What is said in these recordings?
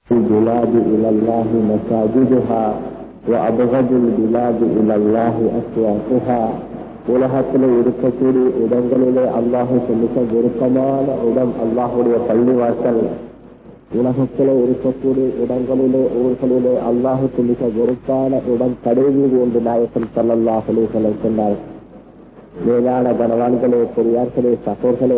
البلاد إلى الله مساجدها وأبغض البلاد إلى الله أسواقها உலகத்தில் இருக்கக்கூடிய இடங்களிலே அல்லாஹுக்கு மிக விருப்பமான இடம் அல்லாஹுடைய பள்ளிவாசல் உலகத்தில் இருக்கக்கூடிய இடங்களிலே ஊர்களிலே அல்லாஹுக்கு மிக வெறுப்பான இடம் கடைவீடு என்று நாயக்கன் சல்லல்லாஹுலே சொன்னார் மேலான கனவான்களே பெரியார்களே சகோர்களே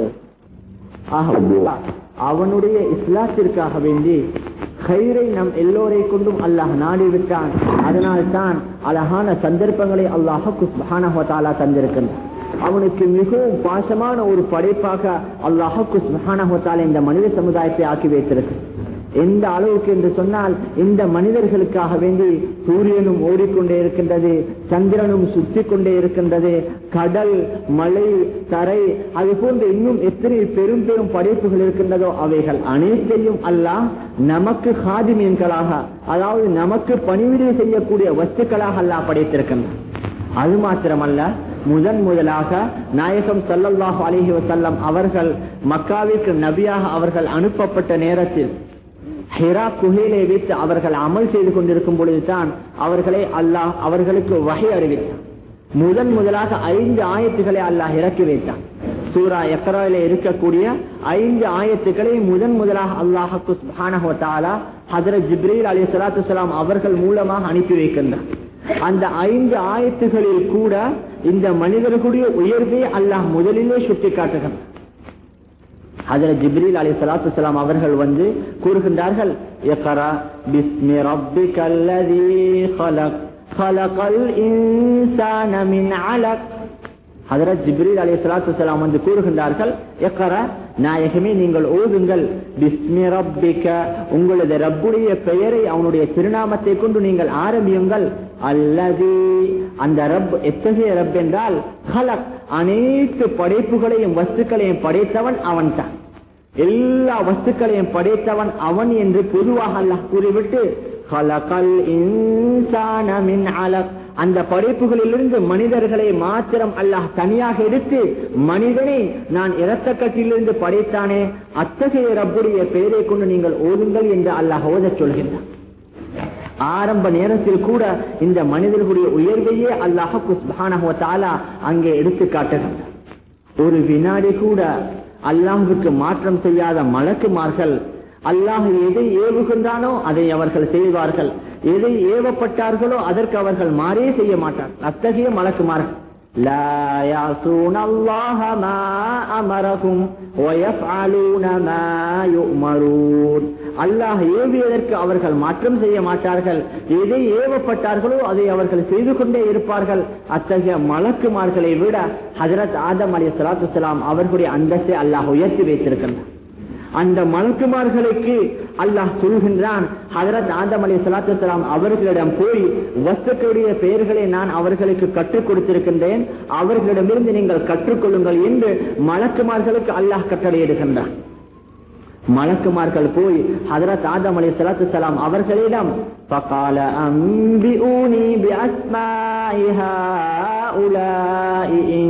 அவனுடைய இஸ்லாத்திற்காக வேண்டி கயிறை நம் எல்லோரை கொண்டும் அல்லாஹ் நாடி விட்டான் அதனால் தான் அழகான சந்தர்ப்பங்களை அல்லாஹாலா தந்திருக்கின்றான் அவனுக்கு மிகவும் பாசமான ஒரு படைப்பாக அல்லாஹாலா இந்த மனித சமுதாயத்தை ஆக்கி வைத்திருக்கு எந்த அளவுக்கு என்று சொன்னால் இந்த மனிதர்களுக்காக வேண்டி சூரியனும் ஓடிக்கொண்டே இருக்கின்றது சந்திரனும் சுற்றி கொண்டே இருக்கின்றது கடல் மலை தரை அது போன்ற இன்னும் எத்தனை பெரும் பெரும் படைப்புகள் இருக்கின்றதோ அவைகள் அனைத்தையும் அல்லாஹ் நமக்கு ஹாதிமீன்களாக அதாவது நமக்கு பணிவிடை செய்யக்கூடிய வஸ்துக்களாக அல்லாஹ் படைத்திருக்கின்றான் அது மாத்திரமல்ல முதன் முதலாக நாயகம் சல்லல்லாஹு அலிஹி வசல்லம் அவர்கள் மக்காவிற்கு நபியாக அவர்கள் அனுப்பப்பட்ட நேரத்தில் ஹிரா குகையிலே வைத்து அவர்கள் அமல் செய்து கொண்டிருக்கும் பொழுதுதான் அவர்களை அல்லாஹ் அவர்களுக்கு வகை அறிவித்தான் முதன் முதலாக ஐந்து ஆயத்துக்களை அல்லாஹ் இறக்கி வைத்தான் சூரா எக்கராவில இருக்கக்கூடிய ஐந்து ஆயத்துக்களை முதன் முதலாக அல்லாஹாலா ஹதரத் ஜிப்ரீல் அலி சலாத்து சலாம் அவர்கள் மூலமாக அனுப்பி வைக்கின்றார் அந்த ஐந்து ஆயத்துகளில் கூட இந்த மனிதர்களுடைய உயர்வை அல்லாஹ் முதலிலே சுட்டி காட்டுகிறார் அதுல ஜிப்ரீல் அலி சலாத்து சலாம் அவர்கள் வந்து கூறுகின்றார்கள் ஜிப்ரீல் அலி சலாத்து சலாம் வந்து கூறுகின்றார்கள் நாயகமே நீங்கள் ஓதுங்கள் பிஸ்மி ரப்பிக்க உங்களது ரப்புடைய பெயரை அவனுடைய திருநாமத்தை கொண்டு நீங்கள் ஆரம்பியுங்கள் அல்லது அந்த ரப் எத்தகைய ரப் என்றால் ஹலக் அனைத்து படைப்புகளையும் வஸ்துக்களையும் படைத்தவன் அவன் தான் எல்லா வஸ்துக்களையும் படைத்தவன் அவன் என்று பொதுவாக அல்லாஹ் கூறிவிட்டு அந்த படைப்புகளிலிருந்து மனிதர்களை மாத்திரம் அல்லாஹ் தனியாக எடுத்து மனிதனை நான் இரத்த கட்டிலிருந்து படைத்தானே அத்தகைய ரப்புடைய பெயரை கொண்டு நீங்கள் ஓதுங்கள் என்று அல்லாஹ் ஓதச் சொல்கின்றான் ஆரம்ப நேரத்தில் கூட இந்த மனிதர்களுடைய உயர்வையே அல்லாஹாலா அங்கே எடுத்து காட்டுகின்றார் ஒரு வினாடி கூட அல்லாஹுக்கு மாற்றம் செய்யாத மலக்குமார்கள் அல்லாஹ் எதை ஏவுகின்றானோ அதை அவர்கள் செய்வார்கள் எதை ஏவப்பட்டார்களோ அதற்கு அவர்கள் மாறே செய்ய மாட்டார் அத்தகைய மலக்குமார்கள் لا يعصون الله ما أمرهم ويفعلون ما يؤمرون அல்லாஹ் ஏவியதற்கு அவர்கள் மாற்றம் செய்ய மாட்டார்கள் எதை ஏவப்பட்டார்களோ அதை அவர்கள் செய்து கொண்டே இருப்பார்கள் அத்தகைய மலக்குமார்களை விட ஹசரத் ஆதம் அலி சலாத்து சலாம் அவர்களுடைய அந்தஸ்தை அல்லாஹ் உயர்த்தி வைத்திருக்கின்றார் அந்த மலக்குமார்களுக்கு அல்லாஹ் சொல்கின்றான் ஹதரத் ஆதம் அலி சலாத்து சலாம் அவர்களிடம் போய் வஸ்துக்களுடைய பெயர்களை நான் அவர்களுக்கு கற்றுக் கொடுத்திருக்கின்றேன் அவர்களிடமிருந்து நீங்கள் கற்றுக்கொள்ளுங்கள் என்று மலக்குமார்களுக்கு அல்லாஹ் கட்டளையிடுகின்றான் மலக்குமார்கள் போய் ஹதரத் ஆதம் அலி சலாத்து சலாம் அவர்களிடம் فقال أنبئوني بأسماء هؤلاء إن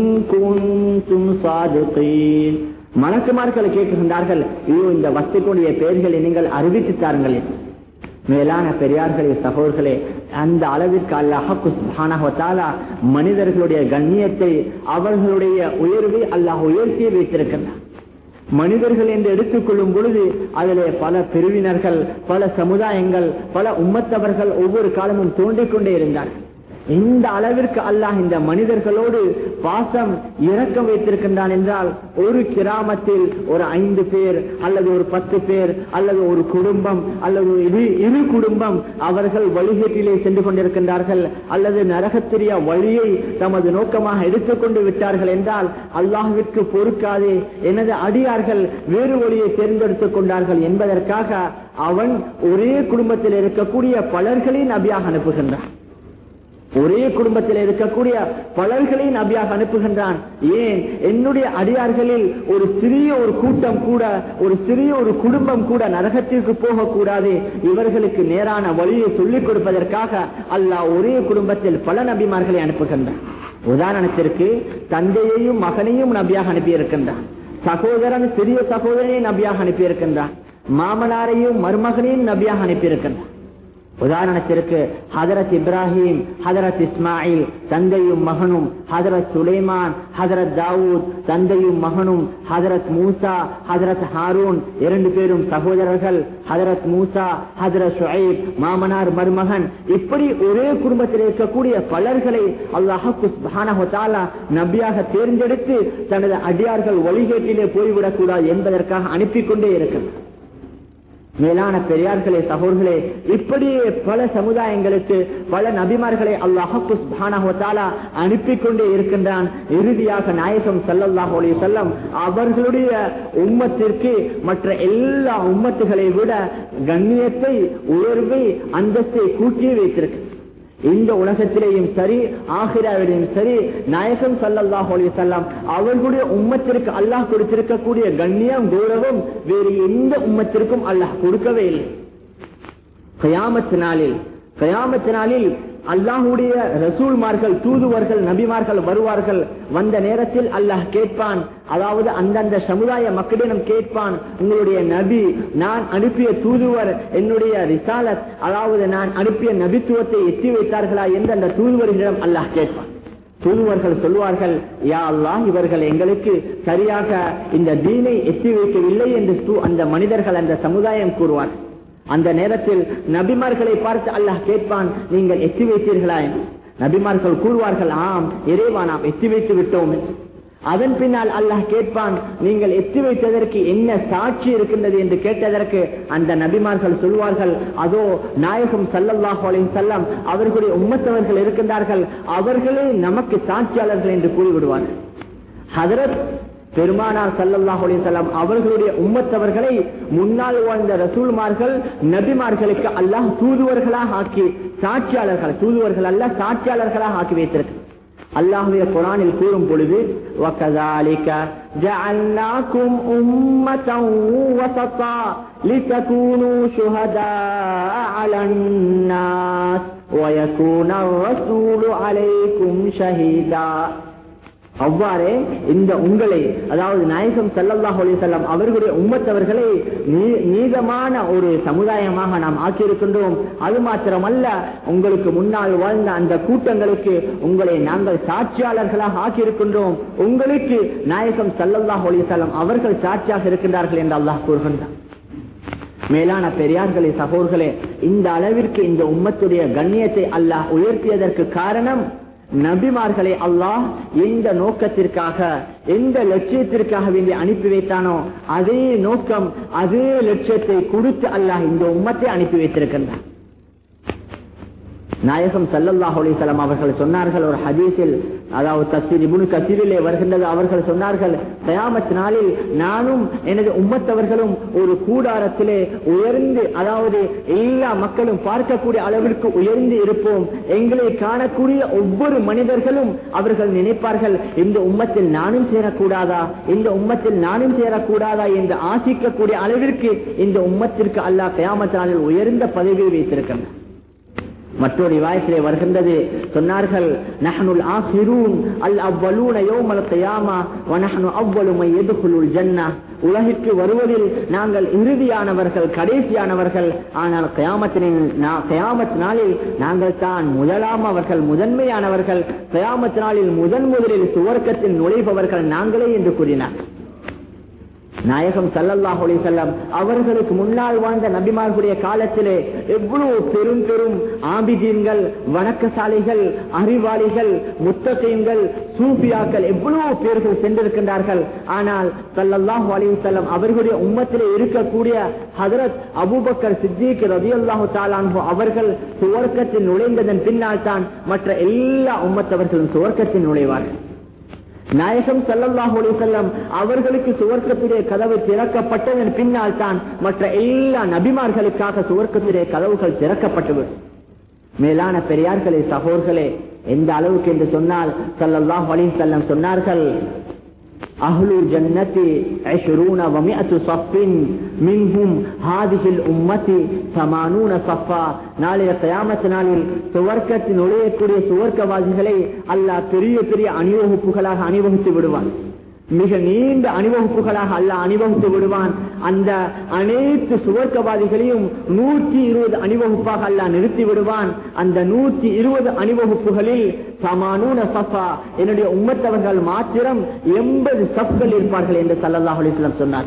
كنتم صادقين மலக்குமார்கள் கேட்கின்றார்கள் ஐயோ இந்த வஸ்துக்களுடைய பெயர்களை நீங்கள் அறிவித்து தாருங்கள் மேலான பெரியார்களே சகோதர்களே அந்த அளவிற்கு அல்லாஹாலா மனிதர்களுடைய கண்ணியத்தை அவர்களுடைய உயர்வை அல்லாஹ் உயர்த்தி வைத்திருக்கின்றார் மனிதர்கள் என்று எடுத்துக்கொள்ளும் பொழுது அதிலே பல பிரிவினர்கள் பல சமுதாயங்கள் பல உம்மத்தவர்கள் ஒவ்வொரு காலமும் தோன்றிக் கொண்டே இருந்தார்கள் இந்த அளவிற்கு அல்லாஹ் இந்த மனிதர்களோடு பாசம் இறக்கம் வைத்திருக்கின்றான் என்றால் ஒரு கிராமத்தில் ஒரு ஐந்து பேர் அல்லது ஒரு பத்து பேர் அல்லது ஒரு குடும்பம் அல்லது இரு இரு குடும்பம் அவர்கள் வழிகேட்டிலே சென்று கொண்டிருக்கின்றார்கள் அல்லது நரகத்திரிய வழியை தமது நோக்கமாக எடுத்துக்கொண்டு விட்டார்கள் என்றால் அல்லாஹுவிற்கு பொறுக்காதே எனது அடியார்கள் வேறு வழியை தேர்ந்தெடுத்துக் கொண்டார்கள் என்பதற்காக அவன் ஒரே குடும்பத்தில் இருக்கக்கூடிய பலர்களின் நபியாக அனுப்புகின்றான் ஒரே குடும்பத்தில் இருக்கக்கூடிய பலர்களை நபியாக அனுப்புகின்றான் ஏன் என்னுடைய அடியார்களில் ஒரு சிறிய ஒரு கூட்டம் கூட ஒரு சிறிய ஒரு குடும்பம் கூட நரகத்திற்கு போகக்கூடாது இவர்களுக்கு நேரான வழியை சொல்லிக் கொடுப்பதற்காக அல்லாஹ் ஒரே குடும்பத்தில் பல நபிமார்களை அனுப்புகின்றான் உதாரணத்திற்கு தந்தையையும் மகனையும் நபியாக அனுப்பியிருக்கின்றான் சகோதரன் சிறிய சகோதரனை நபியாக அனுப்பியிருக்கின்றான் மாமனாரையும் மருமகனையும் நபியாக அனுப்பியிருக்கின்றான் உதாரணத்திற்கு ஹதரத் இப்ராஹிம் ஹதரத் இஸ்மாயில் தந்தையும் மகனும் ஹதரத் சுலைமான் ஹதரத் தாவூத் தந்தையும் மகனும் ஹதரத் மூசா ஹதரத் ஹாரூன் இரண்டு பேரும் சகோதரர்கள் ஹதரத் மூசா ஹதரத் ஷுஐப் மாமனார் மருமகன் இப்படி ஒரே குடும்பத்தில் இருக்கக்கூடிய பலர்களை அல்லாஹு நபியாக தேர்ந்தெடுத்து தனது அடியார்கள் வழிகேட்டிலே போய்விடக் கூடாது என்பதற்காக அனுப்பி கொண்டே இருக்கிறார் மேலான பெரியார்களே சகோர்களே இப்படியே பல சமுதாயங்களுக்கு பல நபிமார்களை அல்லாஹாலா அனுப்பி கொண்டே இருக்கின்றான் இறுதியாக நாயகம் சல்லல்லாஹ் அலி செல்லம் அவர்களுடைய உம்மத்திற்கு மற்ற எல்லா உம்மத்துகளை விட கண்ணியத்தை உயர்வை அந்தஸ்தை கூட்டியே வைத்திருக்கு இந்த உலகத்திலேயும் சரி ஆகிராவிலையும் சரி நாயகம் சல்லல்லாஹ் செல்லம் அவர்களுடைய உம்மத்திற்கு அல்லாஹ் கொடுத்திருக்கக்கூடிய கண்ணியம் கௌரவம் வேறு எந்த உம்மத்திற்கும் அல்லாஹ் கொடுக்கவே இல்லை கயாமத்து நாளில் கயாமத்து நாளில் அல்லாஹுடைய ரசூல்மார்கள் தூதுவர்கள் நபிமார்கள் வருவார்கள் வந்த நேரத்தில் அல்லாஹ் கேட்பான் அதாவது அந்தந்த சமுதாய மக்களிடம் கேட்பான் உங்களுடைய நபி நான் அனுப்பிய தூதுவர் என்னுடைய ரிசாலத் அதாவது நான் அனுப்பிய நபித்துவத்தை எத்தி வைத்தார்களா என்று அந்த தூதுவர்களிடம் அல்லாஹ் கேட்பான் தூதுவர்கள் சொல்வார்கள் யா அல்லாஹ் இவர்கள் எங்களுக்கு சரியாக இந்த தீனை எத்தி வைக்கவில்லை என்று அந்த மனிதர்கள் அந்த சமுதாயம் கூறுவார்கள் அந்த நேரத்தில் நபிமார்களை பார்த்து அல்லாஹ் கேட்பான் நீங்கள் எத்தி வைத்தீர்களா நபிமார்கள் கூறுவார்கள் ஆம் இறைவா நாம் எத்தி வைத்து விட்டோம் அதன் பின்னால் அல்லாஹ் கேட்பான் நீங்கள் எத்தி வைத்ததற்கு என்ன சாட்சி இருக்கின்றது என்று கேட்டதற்கு அந்த நபிமார்கள் சொல்வார்கள் அதோ நாயகம் சல்லல்லாஹு அலைஹி செல்லம் அவர்களுடைய உம்மத்தவர்கள் இருக்கின்றார்கள் அவர்களே நமக்கு சாட்சியாளர்கள் என்று கூறிவிடுவார்கள் ஹதரத் பெருமானார் சல்லல்லாஹு அலிசல்லாம் அவர்களுடைய உம்மத்தவர்களை முன்னால் வாழ்ந்த ரசூல்மார்கள் நபிமார்களுக்கு அல்லாஹ் தூதுவர்களாக ஆக்கி சாட்சியாளர்கள் தூதுவர்கள் அல்ல சாட்சியாளர்களாக ஆக்கி வைத்திருக்கு அல்லாஹுடைய குரானில் கூறும் பொழுது وَكَذَلِكَ جَعَلْنَاكُمْ أُمَّةً وَسَطًا لِتَكُونُوا شُهَدَاءَ عَلَى النَّاسِ وَيَكُونَ الرَّسُولُ عَلَيْكُمْ شَهِيدًا அவ்வாறே இந்த உங்களை அதாவது நாயகம் சல்லல்லாஹ் அலிசல்லாம் அவர்களுடைய உம்மத்தவர்களை நீதமான ஒரு சமுதாயமாக நாம் ஆக்கியிருக்கின்றோம் அது மாத்திரமல்ல உங்களுக்கு முன்னால் வாழ்ந்த அந்த கூட்டங்களுக்கு உங்களை நாங்கள் சாட்சியாளர்களாக ஆக்கியிருக்கின்றோம் உங்களுக்கு நாயகம் சல்லல்லாஹ் அலிசல்லாம் அவர்கள் சாட்சியாக இருக்கின்றார்கள் என்று அல்லாஹ் கூறுகின்றார் மேலான பெரியார்களே சகோர்களே இந்த அளவிற்கு இந்த உம்மத்துடைய கண்ணியத்தை அல்லாஹ் உயர்த்தியதற்கு காரணம் நபிமார்களை அல்லாஹ் எந்த நோக்கத்திற்காக எந்த லட்சியத்திற்காக வேண்டி அனுப்பி வைத்தானோ அதே நோக்கம் அதே லட்சியத்தை கொடுத்து அல்லாஹ் இந்த உம்மத்தை அனுப்பி வைத்திருக்கின்றான் நாயகம் சல்லல்லாஹ் அலிசல்லாம் அவர்கள் சொன்னார்கள் ஒரு ஹதீஸில் அதாவது தசீர் இபுனு கசீரிலே வருகின்றது அவர்கள் சொன்னார்கள் கயாமத் நாளில் நானும் எனது உம்மத்தவர்களும் ஒரு கூடாரத்திலே உயர்ந்து அதாவது எல்லா மக்களும் பார்க்கக்கூடிய அளவிற்கு உயர்ந்து இருப்போம் எங்களை காணக்கூடிய ஒவ்வொரு மனிதர்களும் அவர்கள் நினைப்பார்கள் இந்த உம்மத்தில் நானும் சேரக்கூடாதா இந்த உம்மத்தில் நானும் சேரக்கூடாதா என்று ஆசிக்கக்கூடிய அளவிற்கு இந்த உம்மத்திற்கு அல்லாஹ் கயாமத் நாளில் உயர்ந்த பதவியை வைத்திருக்கின்றனர் மற்றொரு வாயத்திலே வருகின்றது சொன்னார்கள் நஹனுல் ஆஹிரூன் அல் அவ்வலூன யௌமல் கியாமா வ நஹனு அவ்வலு மை யதுகுலுல் ஜன்னah உலகிற்கு வருவதில் நாங்கள் இறுதியானவர்கள் கடைசியானவர்கள் ஆனால் கயாமத்தினின் கயாமத் நாளில் நாங்கள் தான் முதலாம் அவர்கள் முதன்மையானவர்கள் கயாமத் நாளில் முதன் முதலில் சுவர்க்கத்தில் நுழைபவர்கள் நாங்களே என்று கூறினார் நாயகம் சல்லல்லாஹ் செல்லம் அவர்களுக்கு முன்னால் வாழ்ந்த நபிமார்களுடைய காலத்திலே எவ்வளவு பெரும் பெரும் ஆபிதீன்கள் வணக்கசாலிகள் அறிவாளிகள் முத்தகீன்கள் சூபியாக்கள் எவ்வளவு பேர்கள் சென்றிருக்கின்றார்கள் ஆனால் சல்லல்லாஹு அலைஹி செல்லம் அவர்களுடைய உம்மத்திலே இருக்கக்கூடிய ஹதரத் அபூபக்கர் சித்திக் ரவி அல்லாஹு தாலான்பு அவர்கள் சுவர்க்கத்தில் நுழைந்ததன் பின்னால் தான் மற்ற எல்லா உம்மத்தவர்களும் சுவர்க்கத்தில் நுழைவார்கள் நாயகம் சல்லல்லாஹு செல்லம் அவர்களுக்கு சுவர்க்கத்திலே கதவு திறக்கப்பட்டதன் பின்னால் தான் மற்ற எல்லா நபிமார்களுக்காக சுவர்க்கத்திலே கதவுகள் திறக்கப்பட்டுவிடும் மேலான பெரியார்களே சகோர்களே எந்த அளவுக்கு என்று சொன்னால் சல்லல்லாஹ் அலி செல்லம் சொன்னார்கள் அஹ்லு ஜன்னதி عشرون ومئة صف منهم هذه الأمة ثمانون صفا நாளைய கயாமத்து நாளில் சுவர்க்கத்தில் நுழையக்கூடிய சுவர்க்கவாதிகளை அல்லாஹ் பெரிய பெரிய அணிவகுப்புகளாக அணிவகுத்து விடுவான் மிக நீண்ட அணிவகுப்புகளாக அல்ல அணிவகுத்து விடுவான் அந்த அனைத்து சுவர்க்கவாதிகளையும் நூற்றி இருபது அணிவகுப்பாக அல்ல நிறுத்தி விடுவான் அந்த நூற்றி இருபது அணிவகுப்புகளில் சமானூன சஃபா என்னுடைய உம்மத்தவர்கள் மாத்திரம் எண்பது சப்கள் இருப்பார்கள் என்று சல்லல்லாஹ் அலிஸ்லாம் சொன்னார்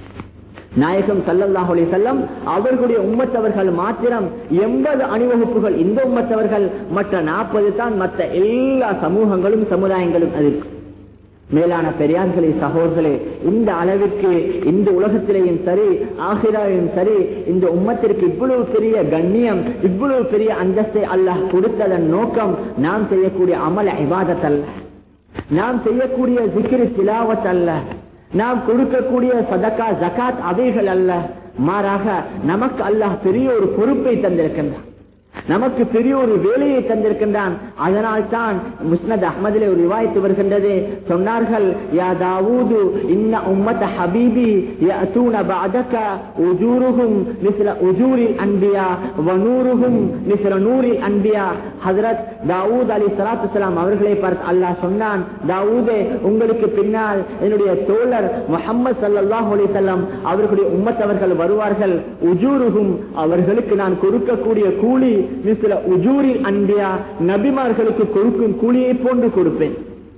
நாயகம் சல்லல்லாஹ் அலிசல்லம் அவர்களுடைய உம்மத்தவர்கள் மாத்திரம் எண்பது அணிவகுப்புகள் இந்த உம்மத்தவர்கள் மற்ற நாற்பது தான் மற்ற எல்லா சமூகங்களும் சமுதாயங்களும் அது மேலான பெரியார்களே சகோதரர்களே இந்த அளவிற்கு இந்த உலகத்திலேயும் சரி ஆசிராவையும் சரி இந்த உம்மத்திற்கு இவ்வளவு பெரிய கண்ணியம் இவ்வளவு பெரிய அந்தஸ்தை அல்லாஹ் கொடுத்ததன் நோக்கம் நாம் செய்யக்கூடிய அமல இபாதத் அல்ல நாம் செய்யக்கூடிய ஜிக்கிரி திலாவத் அல்ல நாம் கொடுக்கக்கூடிய சதக்கா ஜகாத் அவைகள் அல்ல மாறாக நமக்கு அல்லாஹ் பெரிய ஒரு பொறுப்பை தந்திருக்கின்றான் நமக்கு பெரிய ஒரு வேலையை தந்திருக்கின்றான் அதனால் தான் முஸ்னத் அஹமதிலே ஒரு விவாய்த்து வருகின்றது சொன்னார்கள் யா தாவூது இன்ன உம்மத ஹபீபி யஅதூன பஅதக உஜூருஹும் மிஸ்ல உஜூரில் அன்பியா வனூருஹும் மிஸ்ல நூரில் அன்பியா ஹஜரத் தாவூத் அலி ஸலாத்து ஸலாம் அவர்களை பார்த்து அல்லாஹ் சொன்னான் தாவூதே உங்களுக்கு பின்னால் என்னுடைய தோழர் முஹம்மது ஸல்லல்லாஹு அலைஹி வஸல்லம் அவர்களுடைய உம்மத்தவர்கள் வருவார்கள் உஜூருஹும் அவர்களுக்கு நான் கொடுக்கக்கூடிய கூலி மிஸ்ல உஜூரில் அன்பியா நபிமார்களுக்கு கொடுக்கும் கூலியை போன்று கொடுப்பேன்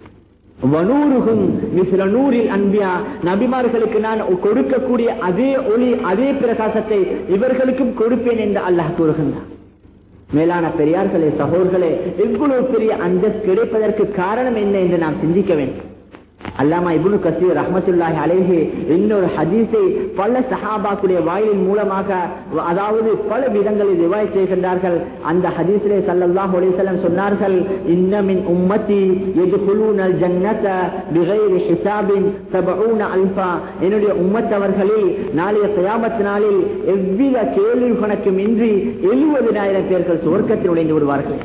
வனூருகும் மிஸ்ல நூரில் அன்பியா நபிமார்களுக்கு நான் கொடுக்கக்கூடிய அதே ஒளி அதே பிரகாசத்தை இவர்களுக்கும் கொடுப்பேன் என்று அல்லாஹ் கூறுகின்றார் மேலான பெரியார்களே சகோதர்களே இவ்வளவு பெரிய அந்தஸ்து கிடைப்பதற்கு காரணம் என்ன என்று நாம் சிந்திக்க வேண்டும் அல்லாமா இபுனு கசீர் ரஹமத்துல்லாஹி அலேஹி இன்னொரு ஹதீஸை பல சஹாபாக்குடைய வாயிலின் மூலமாக அதாவது பல விதங்களில் ரிவாய் செய்கின்றார்கள் அந்த ஹதீஸிலே சல்லல்லாஹு அலைஹி வஸல்லம் சொன்னார்கள் இன்னமின் உம்மத்தி யதுகுலூனல் ஜன்னத பிகைரி ஹிசாபின் 70 அல்ஃபா என்னுடைய உம்மத்தவர்களில் நாளைய கியாமத் நாளில் எவ்வித கேள்வி கணக்கும் இன்றி 70000 பேர்கள் சுவர்க்கத்தில் நுழைந்து விடுவார்கள்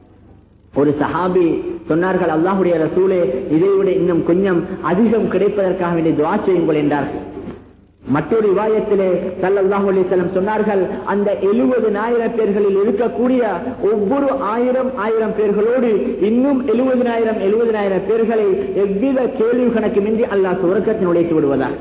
ஒரு சஹாபி சொன்னார்கள் அல்லாஹுடைய ரசூலே இதை விட இன்னும் கொஞ்சம் அதிகம் கிடைப்பதற்காக வேண்டிய துவா செய்யுங்கள் என்றார்கள் மற்றொரு விவாயத்திலே சல்லல்லாஹு அலிசல்லம் சொன்னார்கள் அந்த எழுபதுனாயிரம் பேர்களில் இருக்கக்கூடிய ஒவ்வொரு ஆயிரம் ஆயிரம் பேர்களோடு இன்னும் எழுபதுனாயிரம் எழுபதுனாயிரம் பேர்களை எவ்வித கேள்வி கணக்குமின்றி அல்லாஹ் சுவர்க்கத்தில் நுழைத்து விடுவதாக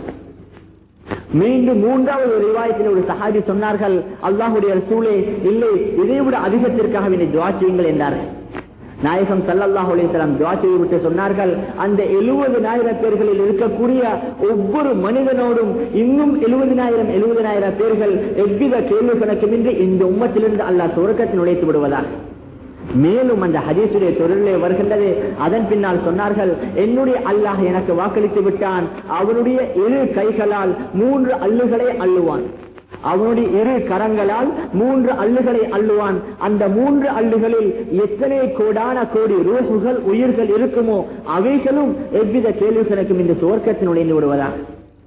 மீண்டும் மூன்றாவது ஒரு ரிவாயத்தில் ஒரு சஹாபி சொன்னார்கள் அல்லாஹுடைய ரசூலே இல்லை இதை விட அதிகத்திற்காக வேண்டிய துவா செய்யுங்கள் என்றார்கள் நாயகம் சல்லல்லாஹ் அலிஸ்லாம் துவா செய்துவிட்டு சொன்னார்கள் அந்த எழுபதுனாயிரம் பேர்களில் இருக்கக்கூடிய ஒவ்வொரு மனிதனோடும் இன்னும் எழுபதினாயிரம் எழுபதினாயிரம் பேர்கள் எவ்வித கேள்வி கணக்குமின்றி இந்த உம்மத்திலிருந்து அல்லாஹ் சுரக்கத்தில் நுழைத்து விடுவதாக மேலும் அந்த ஹதீசுடைய தொழிலே வருகின்றது அதன் பின்னால் சொன்னார்கள் என்னுடைய அல்லாஹ் எனக்கு வாக்களித்து விட்டான் அவனுடைய இரு கைகளால் மூன்று அல்லுகளை அள்ளுவான் அவனுடைய இரு கரங்களால் மூன்று அள்ளுகளை அள்ளுவான் அந்த மூன்று அள்ளுகளில் எத்தனை கோடான கோடி ரூஹுகள் உயிர்கள் இருக்குமோ அவைகளும் எவ்வித கேள்விகளுக்கும் இந்த சுவர்க்கத்தில் நுழைந்து விடுவதாக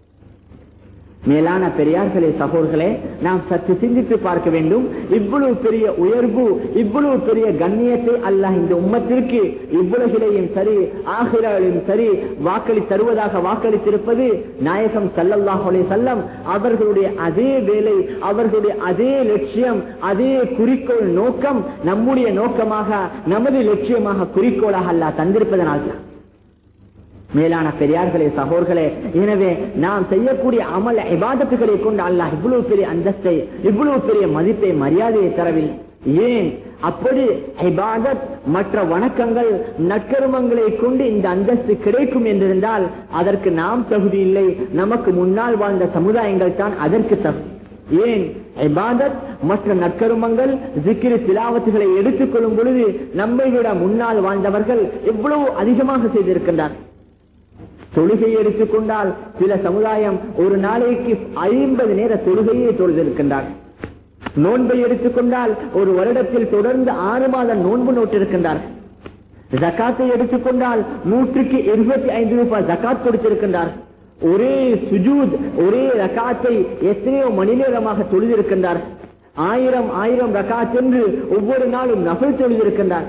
மேலான பெரியார்களே சகோர்களே நாம் சற்று சிந்தித்து பார்க்க வேண்டும் இவ்வளவு பெரிய உயர்வு இவ்வளவு பெரிய கண்ணியத்தை அல்லாஹ் இந்த உம்மத்திற்கு இவ்வளவிலையும் சரி ஆகிராவிலும் சரி வாக்களி தருவதாக வாக்களித்திருப்பது நாயகம் சல்லல்லாஹ் செல்லம் அவர்களுடைய அதே வேலை அவர்களுடைய அதே லட்சியம் அதே குறிக்கோள் நோக்கம் நம்முடைய நோக்கமாக நமது லட்சியமாக குறிக்கோளாக அல்லாஹ் தந்திருப்பதனால் தான் மேலான பெரியார்களே சகோர்களே எனவே நாம் செய்யக்கூடிய அமல இபாதத்துகளை கொண்டு அல்லாஹ் இவ்வளவு பெரிய அந்தஸ்தை இவ்வளவு பெரிய மதிப்பை மரியாதையை தரவில்லை ஏன் அப்படி இபாதத் மற்ற வணக்கங்கள் நற்கருமங்களை கொண்டு இந்த அந்தஸ்து கிடைக்கும் என்றிருந்தால் அதற்கு நாம் தகுதி இல்லை நமக்கு முன்னால் வாழ்ந்த சமுதாயங்கள் தான் அதற்கு தகுதி ஏன் இபாதத் மற்ற நற்கருமங்கள் ஜிக்கிரி திலாவத்துகளை எடுத்துக் கொள்ளும் பொழுது நம்மை விட முன்னால் வாழ்ந்தவர்கள் எவ்வளவு அதிகமாக செய்திருக்கின்றார் தொழுகையை எடுத்துக்கொண்டால் சில சமுதாயம் ஒரு நாளைக்கு ஐம்பது நேர தொழுகையை தொழுதிருக்கின்றார் நோன்பை எடுத்துக்கொண்டால் ஒரு வருடத்தில் தொடர்ந்து ஆறு மாதம் நோன்பு நோட்டிருக்கின்றார் ஜக்காத்தை எடுத்துக்கொண்டால் நூற்றுக்கு இருபத்தி ஐந்து ரூபாய் ஜக்காத் கொடுத்திருக்கின்றார் ஒரே சுஜூத் ஒரே ரக்காத்தை எத்தனையோ மணி நேரமாக தொழுதிருக்கின்றார் ஆயிரம் ஆயிரம் ரக்காத் என்று ஒவ்வொரு நாளும் நகல் தொழுதிருக்கின்றார்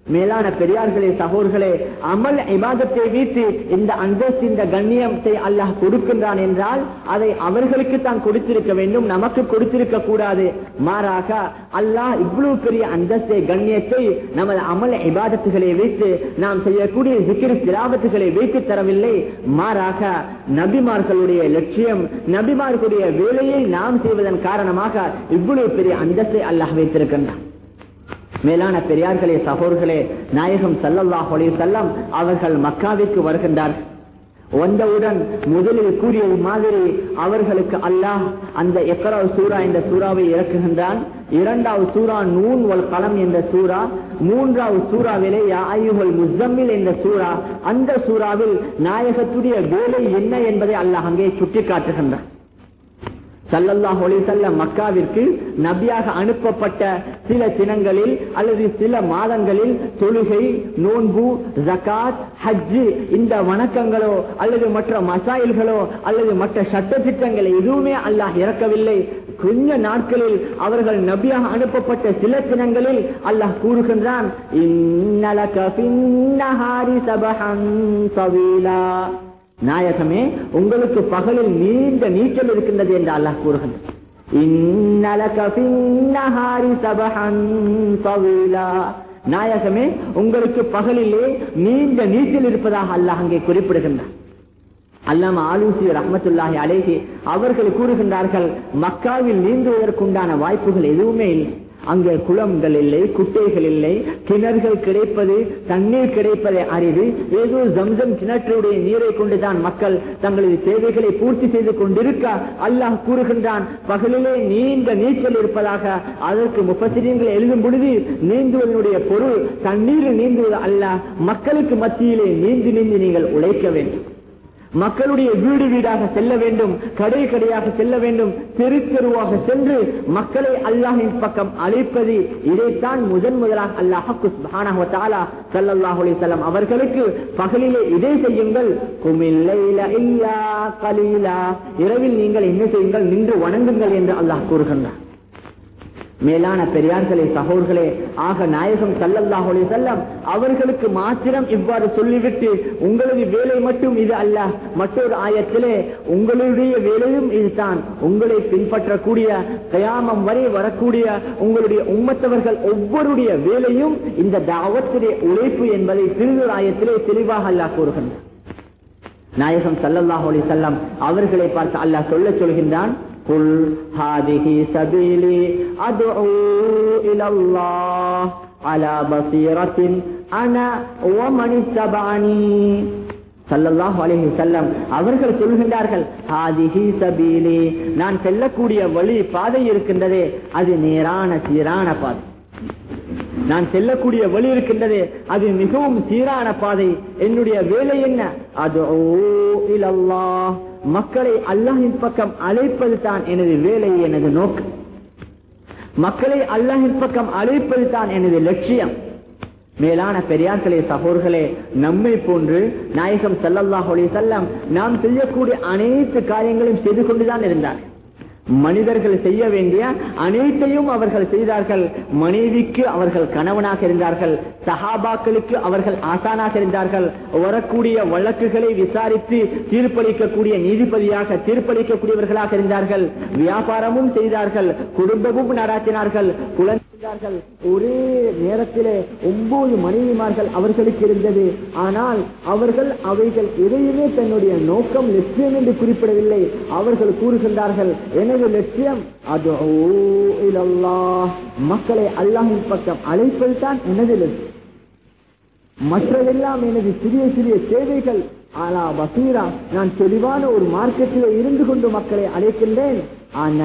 மேலான பெரியார்களே சகோர்களே அமல் இபாதத்தை வைத்து இந்த அந்தஸ்து இந்த கண்ணியத்தை அல்லாஹ் கொடுக்கின்றான் என்றால் அதை அவர்களுக்கு தான் கொடுத்திருக்க வேண்டும் நமக்கு கொடுத்திருக்க கூடாது மாறாக அல்லாஹ் இவ்வளவு பெரிய அந்தஸ்தை கண்ணியத்தை நமது அமல் இபாதத்துகளை வைத்து நாம் செய்யக்கூடிய சிக்கிரி திராபத்துகளை வைத்து தரவில்லை மாறாக நபிமார்களுடைய லட்சியம் நபிமார்களுடைய வேலையை நாம் செய்வதன் காரணமாக இவ்வளவு பெரிய அந்தஸ்தை அல்லாஹ் வைத்திருக்கின்றான் மேலான பெரியார்களே சகோர்களே நாயகம் சல்லல்லாஹ் செல்லம் அவர்கள் மக்காவிற்கு வருகின்றார் வந்தவுடன் முதலில் கூறியது மாதிரி அவர்களுக்கு அல்லாஹ் அந்த எக்கராவ் சூரா என்ற சூறாவை இறக்குகின்றான் இரண்டாவது சூரா நூன் வல் களம் என்ற சூரா மூன்றாவது சூறாவிலே யாயுகள் முசம்மில் என்ற சூரா அந்த சூறாவில் நாயகத்துடைய வேலை என்ன என்பதை அல்லாஹ் அங்கே சுட்டி காட்டுகின்றான் சல்லல்லாஹ் செல்ல மக்காவிற்கு நபியாக அனுப்பப்பட்ட சில தினங்களில் அல்லது சில மாதங்களில் தொழுகை நோன்பு ஜகாத் ஹஜ்ஜு இந்த வணக்கங்களோ அல்லது மற்ற மசாயில்களோ அல்லது மற்ற சட்ட திட்டங்களை எதுவுமே அல்லாஹ் இறக்கவில்லை கொஞ்ச நாட்களில் அவர்கள் நபியாக அனுப்பப்பட்ட சில தினங்களில் அல்லாஹ் கூறுகின்றான் நாயகமே உங்களுக்கு பகலில் நீண்ட நீச்சல் இருக்கின்றது என்று அல்லாஹ் கூறுகின்றான் நாயகமே உங்களுக்கு பகலிலே நீண்ட நீச்சல் இருப்பதாக அல்லாஹ் அங்கே குறிப்பிடுகின்றான் அல்லாம ஆலூசி ரஹமத்துல்லாஹி அலேஹி அவர்கள் கூறுகின்றார்கள் மக்காவில் நீந்துவதற்குண்டான வாய்ப்புகள் எதுவுமே இல்லை அங்கே குளங்கள் இல்லை குட்டைகள் இல்லை கிணறுகள் கிடைப்பது தண்ணீர் கிடைப்பதை அறிவு ஏதோ ஜம்சம் கிணற்றுடைய நீரை கொண்டுதான் மக்கள் தங்களது தேவைகளை பூர்த்தி செய்து கொண்டிருக்க அல்லாஹ் கூறுகின்றான் பகலிலே நீண்ட நீச்சல் இருப்பதாக அதற்கு முப்பத்திரியங்கள் எழுதும் பொழுது நீந்துவதனுடைய பொருள் தண்ணீர் நீந்துவது அல்ல மக்களுக்கு மத்தியிலே நீந்தி நீந்தி நீங்கள் உழைக்க வேண்டும் மக்களுடைய வீடு வீடாக செல்ல வேண்டும் கடை கடையாக செல்ல வேண்டும் தெரு தெருவாக சென்று மக்களை அல்லாஹின் பக்கம் அழைப்பது இதைத்தான் முதன் முதலாக அல்லாஹ் சல்லாஹ் அவர்களுக்கு பகலிலே இதை செய்யுங்கள் இரவில் நீங்கள் என்ன செய்யுங்கள் நின்று வணங்குங்கள் என்று அல்லாஹ் கூறுகின்றார் மேலான பெரியார்களே சகோர்களே ஆக நாயகம் சல்லல்லாஹுலே செல்லம் அவர்களுக்கு மாத்திரம் இவ்வாறு சொல்லிவிட்டு உங்களது வேலை மட்டும் இது அல்ல மற்றொரு ஆயத்திலே உங்களுடைய வேலையும் இதுதான் உங்களை பின்பற்றக்கூடிய கயாமம் வரை வரக்கூடிய உங்களுடைய உம்மத்தவர்கள் ஒவ்வொருடைய வேலையும் இந்த தாவத்துடைய உழைப்பு என்பதை திருதூர் ஆயத்திலே தெளிவாக அல்லாஹ் கூறுகின்றார் நாயகம் சல்லல்லாஹு அலி செல்லம் அவர்களை பார்த்து அல்லாஹ் சொல்ல சொல்கின்றான் قل هذه سبيلي أدعو إلى الله على بصيرة أنا ومن اتبعني சல்லல்லாஹு அலைஹி செல்லம் அவர்கள் சொல்கின்றார்கள் ஹாதிஹி சபீலி நான் செல்லக்கூடிய வழி பாதை இருக்கின்றதே அது நேரான சீரான பாதை நான் செல்லக்கூடிய வழி இருக்கின்றது அது மிகவும் சீரான பாதை என்னுடைய வேலை என்ன அது மக்களை அல்லாஹின் பக்கம் அழைப்பது தான் எனது வேலை எனது நோக்கம் மக்களை அல்லாஹின் பக்கம் அழைப்பது தான் எனது லட்சியம் மேலான பெரியார்களே சகோர்களே நம்மை போன்று நாயகம் சல்லல்லாஹ் செல்லம் நாம் செய்யக்கூடிய அனைத்து காரியங்களையும் செய்து கொண்டுதான் இருந்தார் மனிதர்கள் செய்ய வேண்டிய அனைத்தையும் அவர்கள் செய்தார்கள் மனைவிக்கு அவர்கள் கணவனாக இருந்தார்கள் சஹாபாக்களுக்கு அவர்கள் ஆசானாக இருந்தார்கள் வரக்கூடிய வழக்குகளை விசாரித்து தீர்ப்பளிக்கக்கூடிய நீதிபதியாக தீர்ப்பளிக்கக்கூடியவர்களாக இருந்தார்கள் வியாபாரமும் செய்தார்கள் குடும்பமும் நடாத்தினார்கள் குழந்தை ஒரே நேரத்திலே ஒன்பது மனைவிமார்கள் அவர்களுக்கு இருந்தது ஆனால் அவர்கள் அவைகள் எதையுமே தன்னுடைய நோக்கம் லட்சியம் என்று குறிப்பிடவில்லை அவர்கள் கூறுகின்றார்கள் எனது லட்சியம் அது மக்களை அல்லாஹின் பக்கம் அழைப்பது தான் எனது லட்சியம் மற்றதெல்லாம் எனது சிறிய சிறிய சேவைகள் ஆனா பசீரா நான் தெளிவான ஒரு மார்க்கெட்டில் இருந்து கொண்டு மக்களை அழைக்கின்றேன் ஆனா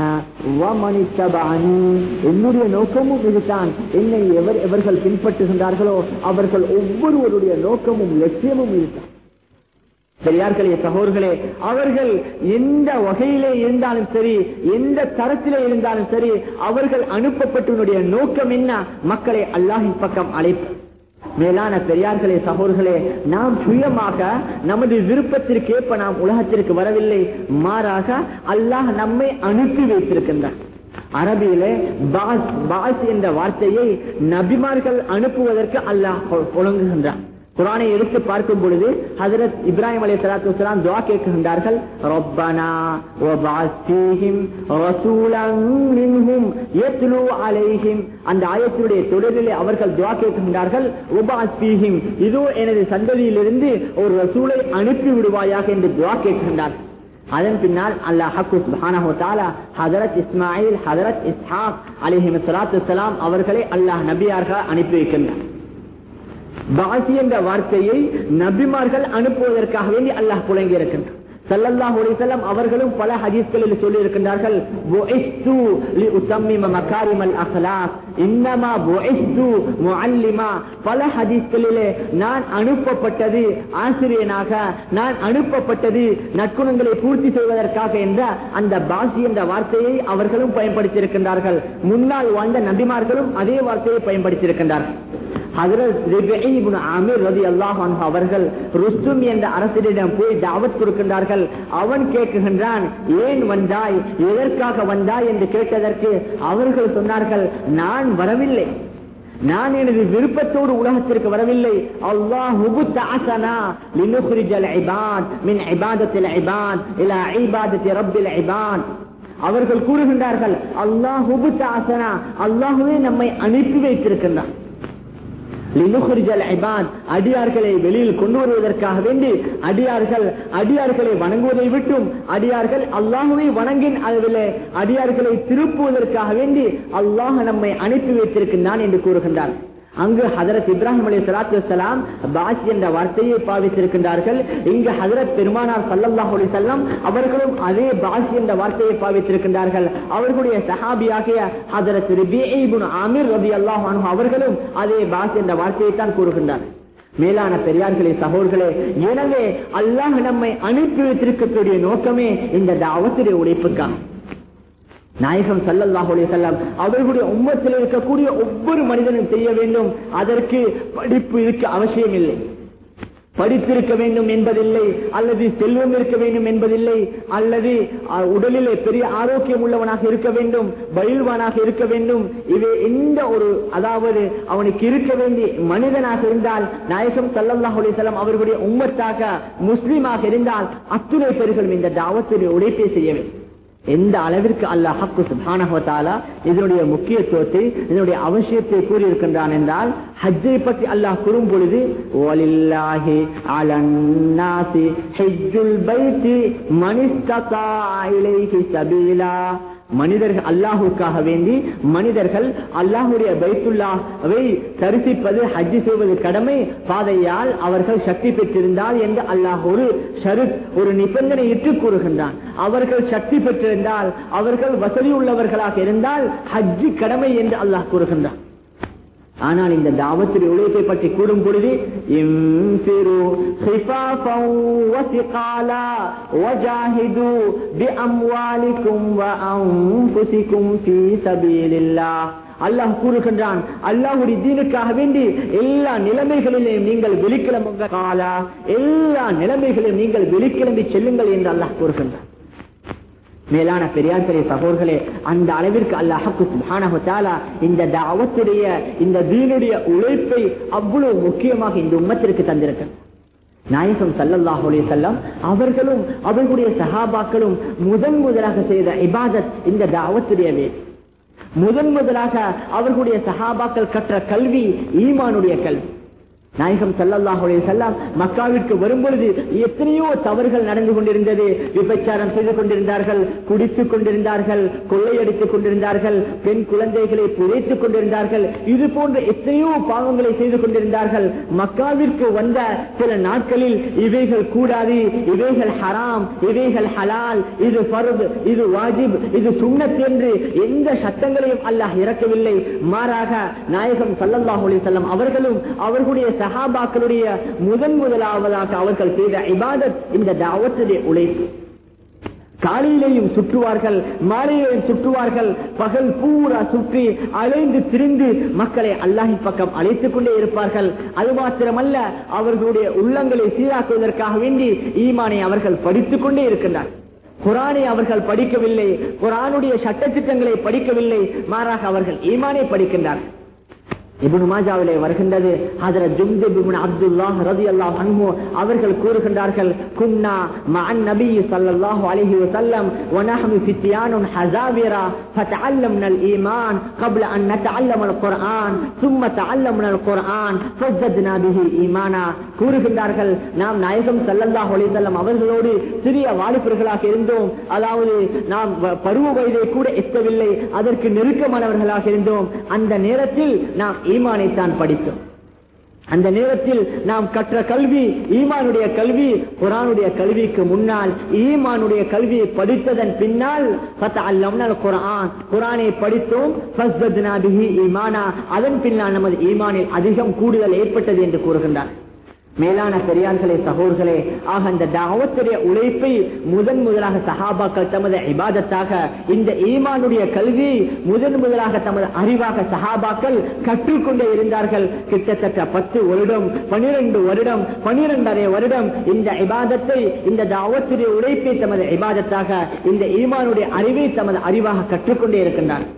என்னுடைய நோக்கமும் இதுதான் என்னை எவர் எவர்கள் பின்பற்றுகின்றார்களோ அவர்கள் ஒவ்வொருவருடைய நோக்கமும் லட்சியமும் இதுதான் பெரியார்களே சகோர்களே அவர்கள் எந்த வகையிலே இருந்தாலும் சரி எந்த தரத்திலே இருந்தாலும் சரி அவர்கள் அனுப்பப்பட்டவனுடைய நோக்கம் என்ன மக்களை அல்லாஹின் பக்கம் அழைப்பு மேலான பெரியார்களே சகோர்களே நாம் சுயமாக நமது விருப்பத்திற்கேற்ப நாம் உலகத்திற்கு வரவில்லை மாறாக அல்லாஹ் நம்மை அனுப்பி வைத்திருக்கின்றார் அரபியிலே பாஸ் பாஸ் என்ற வார்த்தையை நபிமார்கள் அனுப்புவதற்கு அல்லாஹ் ஒழுங்குகின்றான் குரானை எடுத்து பார்க்கும் பொழுது ஹசரத் இப்ராஹிம் அலி சலாத்து வலாம் துவா கேட்கின்றார்கள் ரப்பனா வபஅஸ் ஃபீஹிம் ரசூலன் மின்ஹும் யத்லு அலைஹிம் அந்த ஆயத்தினுடைய தொடரிலே அவர்கள் துவா கேட்கின்றார்கள் வபஅஸ் ஃபீஹிம் இதோ எனது சந்ததியிலிருந்து ஒரு ரசூலை அனுப்பி விடுவாயாக என்று துவா கேட்கின்றார்கள் அதன் பின்னால் அல்லாஹ் சுப்ஹானஹு தஆலா ஹஜரத் இஸ்மாயில் ஹஜரத் இஸ்ஹாக் அலைஹிம் ஸலாத்து வஸலாம் அவர்களை அல்லாஹ் நபியார்கள் அனுப்பி வைக்கின்றார் பாசி என்ற வார்த்தையை நபிமார்கள் அனுப்புவதற்காக வேண்டி அல்லாஹ் புழங்கி இருக்கின்றார் சல்லல்லாஹு அலைஹி வஸல்லம் அவர்களும் பல ஹதீஸ்களில் சொல்லி இருக்கின்றார்கள் புஇஸ்து லிஉத்தம்மிம மகாரிமல் அக்லாக் இன்னமா புஇஸ்து முஅல்லிமா பல ஹதீஸ்களிலே நான் அனுப்பப்பட்டது ஆசிரியனாக நான் அனுப்பப்பட்டது நற்குணங்களை பூர்த்தி செய்வதற்காக என்ற அந்த பாசி என்ற வார்த்தையை அவர்களும் பயன்படுத்தி இருக்கின்றார்கள் முன்னால் வாழ்ந்த நபிமார்களும் அதே வார்த்தையை பயன்படுத்தி இருக்கின்றார்கள் அவர்கள் ருஸ்தும் என்ற அரசரிடம் போய் தாவத் கொடுக்கின்றார்கள் அவன் கேட்குகின்றான் ஏன் வந்தாய் எதற்காக வந்தாய் என்று கேட்டதற்கு அவர்கள் சொன்னார்கள் நான் வரவில்லை நான் எனது விருப்பத்தோடு உலகத்திற்கு வரவில்லை அல்லாஹ் அவர்கள் கூறுகின்றார்கள் அல்லாஹ் அல்லாஹுவே நம்மை அனுப்பி வைத்திருக்கின்றான் அடியார்களை வெளியில் கொண்டு வருவதற்காக வேண்டி அடியார்கள் அடியார்களை வணங்குவதை விட்டும் அடியார்கள் அல்லாஹுவை வணங்கின் அளவில் அடியார்களை திருப்புவதற்காக வேண்டி அல்லாஹ் நம்மை அனுப்பி வைத்திருக்கின்றான் என்று கூறுகின்றார் அங்கு ஹதரத் இப்ராஹிம் அலி சலாத்து வலாம் பாஸ் என்ற வார்த்தையை பாவித்திருக்கின்றார்கள் இங்கு ஹதரத் பெருமானார் சல்லல்லாஹ் அலி செல்லம் அவர்களும் அதே பாஸ் என்ற வார்த்தையை பாவித்திருக்கின்றார்கள் அவர்களுடைய சஹாபியாகிய ஹதரத் ஆமிர் ரபி அல்லாஹ் அவர்களும் அதே பாஸ் என்ற வார்த்தையை தான் கூறுகின்றார் மேலான பெரியார்களே சகோதர்களே எனவே அல்லாஹ் நம்மை அனுப்பி வைத்திருக்கக்கூடிய நோக்கமே இந்த தாவத்துடைய உழைப்புக்காக நாயகம் சல்லல்லாஹு செல்லம் அவர்களுடைய உம்மத்தில் இருக்கக்கூடிய ஒவ்வொரு மனிதனும் செய்ய வேண்டும் அதற்கு படிப்பு இருக்க அவசியம் இல்லை படிப்பு இருக்க வேண்டும் என்பதில்லை அல்லது செல்வம் இருக்க வேண்டும் என்பதில்லை அல்லது உடலிலே பெரிய ஆரோக்கியம் உள்ளவனாக இருக்க வேண்டும் பயில்வானாக இருக்க வேண்டும் இவை எந்த ஒரு அதாவது அவனுக்கு இருக்க வேண்டிய மனிதனாக இருந்தால் நாயகம் சல்லல்லாஹு அலிசல்லாம் அவர்களுடைய உம்மத்தாக முஸ்லீமாக இருந்தால் அத்துணை பேர்களும் இந்த தாவத்துடைய உழைப்பை செய்ய வேண்டும் எந்த அளவிற்கு அல்லாஹ் ஹக்கு சுபானஹாலா இதனுடைய முக்கியத்துவத்தை இதனுடைய அவசியத்தை கூறியிருக்கின்றான் என்றால் ஹஜ்ஜை பற்றி அல்லாஹ் கூறும் பொழுது ஓலில்லாஹி அலன்னாசி ஹஜ்ஜுல் பைத்தி மனிஸ்ததா இலைஹி சபீலா மனிதர்கள் அல்லாஹுக்காக வேண்டி மனிதர்கள் அல்லாஹுடைய பைத்துல்லாவை தரிசிப்பது ஹஜ்ஜி செய்வது கடமை பாதையால் அவர்கள் சக்தி பெற்றிருந்தால் என்று அல்லாஹ் ஒரு ஷருத் ஒரு நிபந்தனை இட்டு கூறுகின்றான் அவர்கள் சக்தி பெற்றிருந்தால் அவர்கள் வசதி உள்ளவர்களாக இருந்தால் ஹஜ்ஜி கடமை என்று அல்லாஹ் கூறுகின்றான் ஆனால் இந்த தாவத்துடைய உழைப்பை பற்றி கூறும் பொழுது அல்லாஹ் கூறுகின்றான் அல்லாஹுடைய தீனுக்காக வேண்டி எல்லா நிலைமைகளிலும் நீங்கள் வெளிக்கிழமை காலா எல்லா நிலைமைகளிலும் நீங்கள் வெளிக்கிளம்பி செல்லுங்கள் என்று அல்லாஹ் கூறுகின்றான் மேலான பெரியார்களே சகோதர்களே அந்த அளவிற்கு அல்லாஹு சுபானஹாலா இந்த தாவத்துடைய இந்த தீனுடைய உழைப்பை அவ்வளவு முக்கியமாக இந்த உம்மத்திற்கு தந்திருக்க நாயகம் சல்லல்லாஹு அலைஹி செல்லம் அவர்களும் அவர்களுடைய சஹாபாக்களும் முதன் முதலாக செய்த இபாதத் இந்த தாவத்துடைய வேலை முதன் முதலாக அவர்களுடைய சஹாபாக்கள் கற்ற கல்வி ஈமானுடைய கல்வி நாயகம் சல்லல்லாஹுடைய செல்லாம் மக்காவிற்கு வரும்பொழுது எத்தனையோ தவறுகள் நடந்து கொண்டிருந்தது விபச்சாரம் செய்து கொண்டிருந்தார்கள் குடித்துக் கொண்டிருந்தார்கள் கொள்ளையடித்துக் கொண்டிருந்தார்கள் பெண் குழந்தைகளை புதைத்துக் கொண்டிருந்தார்கள் இது போன்ற எத்தனையோ பாவங்களை செய்து கொண்டிருந்தார்கள் மக்காவிற்கு வந்த சில நாட்களில் இவைகள் கூடாது இவைகள் ஹராம் இவைகள் ஹலால் இது ஃபர்த் இது வாஜிப் இது சுண்ணத் என்று எந்த சட்டங்களையும் அல்லாஹ் இறக்கவில்லை மாறாக நாயகம் சல்லல்லாஹு அலைஹி வஸல்லம் அவர்களும் அவர்களுடைய சஹாபாக்களுடைய முதன் முதலாவதாக அவர்கள் செய்த இபாதத் இந்த தாவத்துடைய உழைப்பு காலையிலேயும் சுற்றுவார்கள் மாலையிலேயும் சுற்றுவார்கள் பகல் பூரா சுற்றி அலைந்து திரிந்து மக்களை அல்லாஹின் பக்கம் அழைத்துக் கொண்டே இருப்பார்கள் அது மாத்திரமல்ல அவர்களுடைய உள்ளங்களை சீராக்குவதற்காக வேண்டி ஈமானை அவர்கள் படித்துக் கொண்டே இருக்கின்றார் குரானை அவர்கள் படிக்கவில்லை குரானுடைய சட்டத்திட்டங்களை படிக்கவில்லை மாறாக அவர்கள் ஈமானை படிக்கின்றார்கள் இப்னு மாஜாவிலே வருகின்றது ஹஜரத் ஜும்து இப்னு அப்துல்லாஹ் ரலியல்லாஹு அன்ஹு அவர்கள் கூறுகின்றார்கள் குன்னா மஅன் நபி ஸல்லல்லாஹு அலைஹி வஸல்லம் ونحن فتيان حزابرة فتعلمنا الإيمان قبل أن نتعلم القرآن ثم تعلمنا القرآن فزدنا به إيمانا கூறுகின்றார்கள் நாம் நாயகம் ஸல்லல்லாஹு அலைஹி வஸல்லம் அவர்களோடு சிறிய வாலிபர்களாக இருந்தோம் அதாவது நாம் வ- பருவ வயதை கூட எட்டவில்லை அதற்கு நெருக்கமானவர்களாக இருந்தோம் அந்த நேரத்தில் நாம் ஈமானை தான் படித்தோம் அந்த நேரத்தில் நாம் கற்ற கல்வி ஈமானுடைய கல்வி குரானுடைய கல்விக்கு முன்னால் ஈமானுடைய கல்வியை படித்ததன் பின்னால் ஃபத்தஅல்லம்னல் குர்ஆன் குரானை படித்தோம் ஃபஸ்தத்னா பிஹி ஈமானா அதன் பின்னால் நமது ஈமானில் அதிகம் கூடுதல் ஏற்பட்டது என்று கூறுகின்றார் மேலான பெரியார்களே சகோர்களே ஆக அந்த தாவத்துடைய உழைப்பை முதன் முதலாக சஹாபாக்கள் தமது இபாதத்தாக இந்த ஈமானுடைய கல்வி முதன் முதலாக தமது அறிவாக சஹாபாக்கள் கற்றுக்கொண்டே இருந்தார்கள் கிட்டத்தட்ட பத்து வருடம் பனிரெண்டு வருடம் பனிரெண்டரை வருடம் இந்த இபாதத்தை இந்த தாவத்துடைய உழைப்பை தமது இபாதத்தாக இந்த ஈமானுடைய அறிவை தமது அறிவாக கற்றுக்கொண்டே இருக்கின்றார்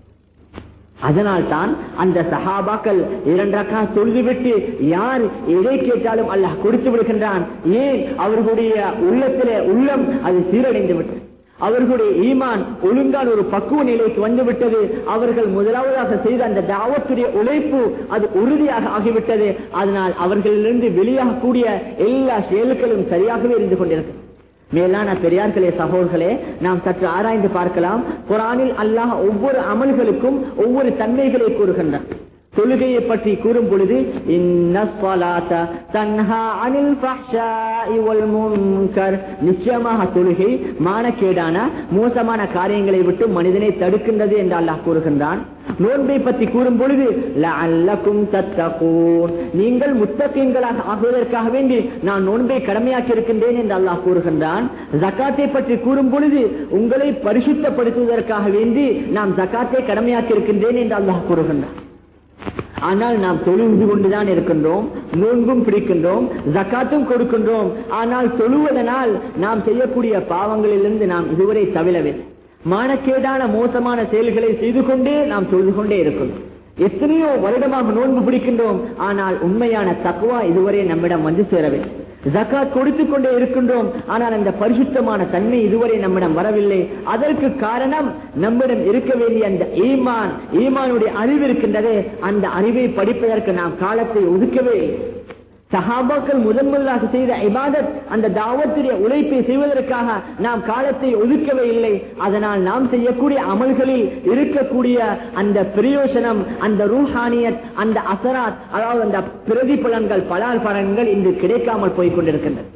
அதனால் தான் அந்த சஹாபாக்கள் இரண்டக்கா தொழுதுவிட்டு யார் எதை கேட்டாலும் அல்லாஹ் கொடுத்து விடுகின்றான் ஏன் அவர்களுடைய உள்ளத்திலே உள்ளம் அது சீரடைந்து விட்டது அவர்களுடைய ஈமான் ஒழுங்கான ஒரு பக்குவ நிலைக்கு வந்து விட்டது அவர்கள் முதலாவதாக செய்த அந்த தாவத்துடைய உழைப்பு அது உறுதியாக ஆகிவிட்டது அதனால் அவர்களிலிருந்து வெளியாகக்கூடிய எல்லா செயல்களும் சரியாகவே இருந்து கொண்டிருக்கிறது மேலான பெரியார்களே சகோதர்களே நாம் சற்று ஆராய்ந்து பார்க்கலாம் குரானில் அல்லாஹ் ஒவ்வொரு அமல்களுக்கும் ஒவ்வொரு தன்மைகளை கூறுகின்றான் தொழுகையை பற்றி கூறும் பொழுது "இன்ன ஸலாத்த தன்ஹா அனில் ஃபஹ்ஷாஇ வல் முன்கர்." நிச்சயமாக தொழுகை மானக்கேடான மோசமான காரியங்களை விட்டு மனிதனை தடுக்கின்றது என்று அல்லாஹ் கூறுகின்றான் நோன்பை பற்றி கூறும் பொழுது "லஅல்லக்கும் தத்தகூன்." நீங்கள் முத்தகீன்களாக ஆகுவதற்காக வேண்டி நான் நோன்பை கடமையாக்கி இருக்கின்றேன் என்று அல்லாஹ் கூறுகின்றான் ஜக்காத்தை பற்றி கூறும் பொழுது உங்களை பரிசுத்தப்படுத்துவதற்காக வேண்டி நாம் ஜக்காத்தை கடமையாக்கி இருக்கின்றேன் என்று அல்லாஹ் கூறுகின்றான் ஆனால் நாம் தொழுது கொண்டுதான் இருக்கின்றோம் நோன்பும் பிடிக்கின்றோம் ஜக்காத்தும் கொடுக்கின்றோம் ஆனால் தொழுவதனால் நாம் செய்யக்கூடிய பாவங்களிலிருந்து நாம் இதுவரை தவிழவில்லை மானக்கேடான மோசமான செயல்களை செய்து கொண்டே நாம் தொழுது கொண்டே இருக்கின்றோம் எத்தனையோ வருடமாக நோன்பு பிடிக்கின்றோம் ஆனால் உண்மையான தக்குவா இதுவரை நம்மிடம் வந்து சேரவில்லை ஜக்காத் கொடுத்துக் கொண்டே இருக்கின்றோம் ஆனால் அந்த பரிசுத்தமான தன்மை இதுவரை நம்மிடம் வரவில்லை அதற்கு காரணம் நம்மிடம் இருக்க வேண்டிய அந்த ஈமான் ஈமானுடைய அறிவு இருக்கின்றதே அந்த அறிவை படிப்பதற்கு நாம் காலத்தை ஒதுக்கவே இல்லை. சஹாபாக்கள் முதன் முதலாக செய்த இபாதத் அந்த தாவத்துடைய உழைப்பை செய்வதற்காக நாம் காலத்தை ஒதுக்கவே இல்லை அதனால் நாம் செய்யக்கூடிய அமல்களில் இருக்கக்கூடிய அந்த பிரயோசனம் அந்த ரூஹானியத் அந்த அசராத் அதாவது அந்த பிரதிபலன்கள் பலால் பலன்கள் இன்று கிடைக்காமல் போய் கொண்டிருக்கின்றன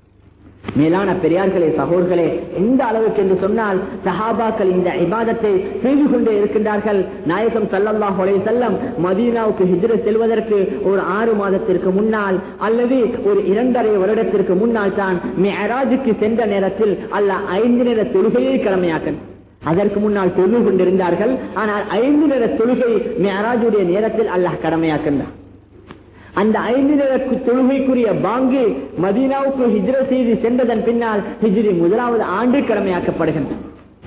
மேலான பெரியார்களே சகோர்களே எந்த அளவுக்கு என்று சொன்னால் சஹாபாக்கள் இந்த இபாதத்தை செய்து கொண்டே இருக்கின்றார்கள் நாயகம் ஸல்லல்லாஹு அலைஹி வஸல்லம் மதீனாவுக்கு ஹிஜ்ரத் செல்வதற்கு ஒரு ஆறு மாதத்திற்கு முன்னால் அல்லது ஒரு இரண்டரை வருடத்திற்கு முன்னால் தான் மிஅராஜுக்கு சென்ற நேரத்தில் அல்லாஹ் ஐந்து நேர தொழுகையை கடமையாக்கன் அதற்கு முன்னால் தொழுது கொண்டிருந்தார்கள் ஆனால் ஐந்து நேர தொழுகை மிஅராஜுடைய நேரத்தில் அல்லாஹ் கடமையாக்கின்றார் அந்த ஐந்து நேர தொழுகைக்குரிய பாங்கு மதீனாவுக்கு ஹிஜ்ர செய்து சென்றதன் பின்னால் ஹிஜ்ரி முதலாவது ஆண்டு கடமையாக்கப்படுகின்றன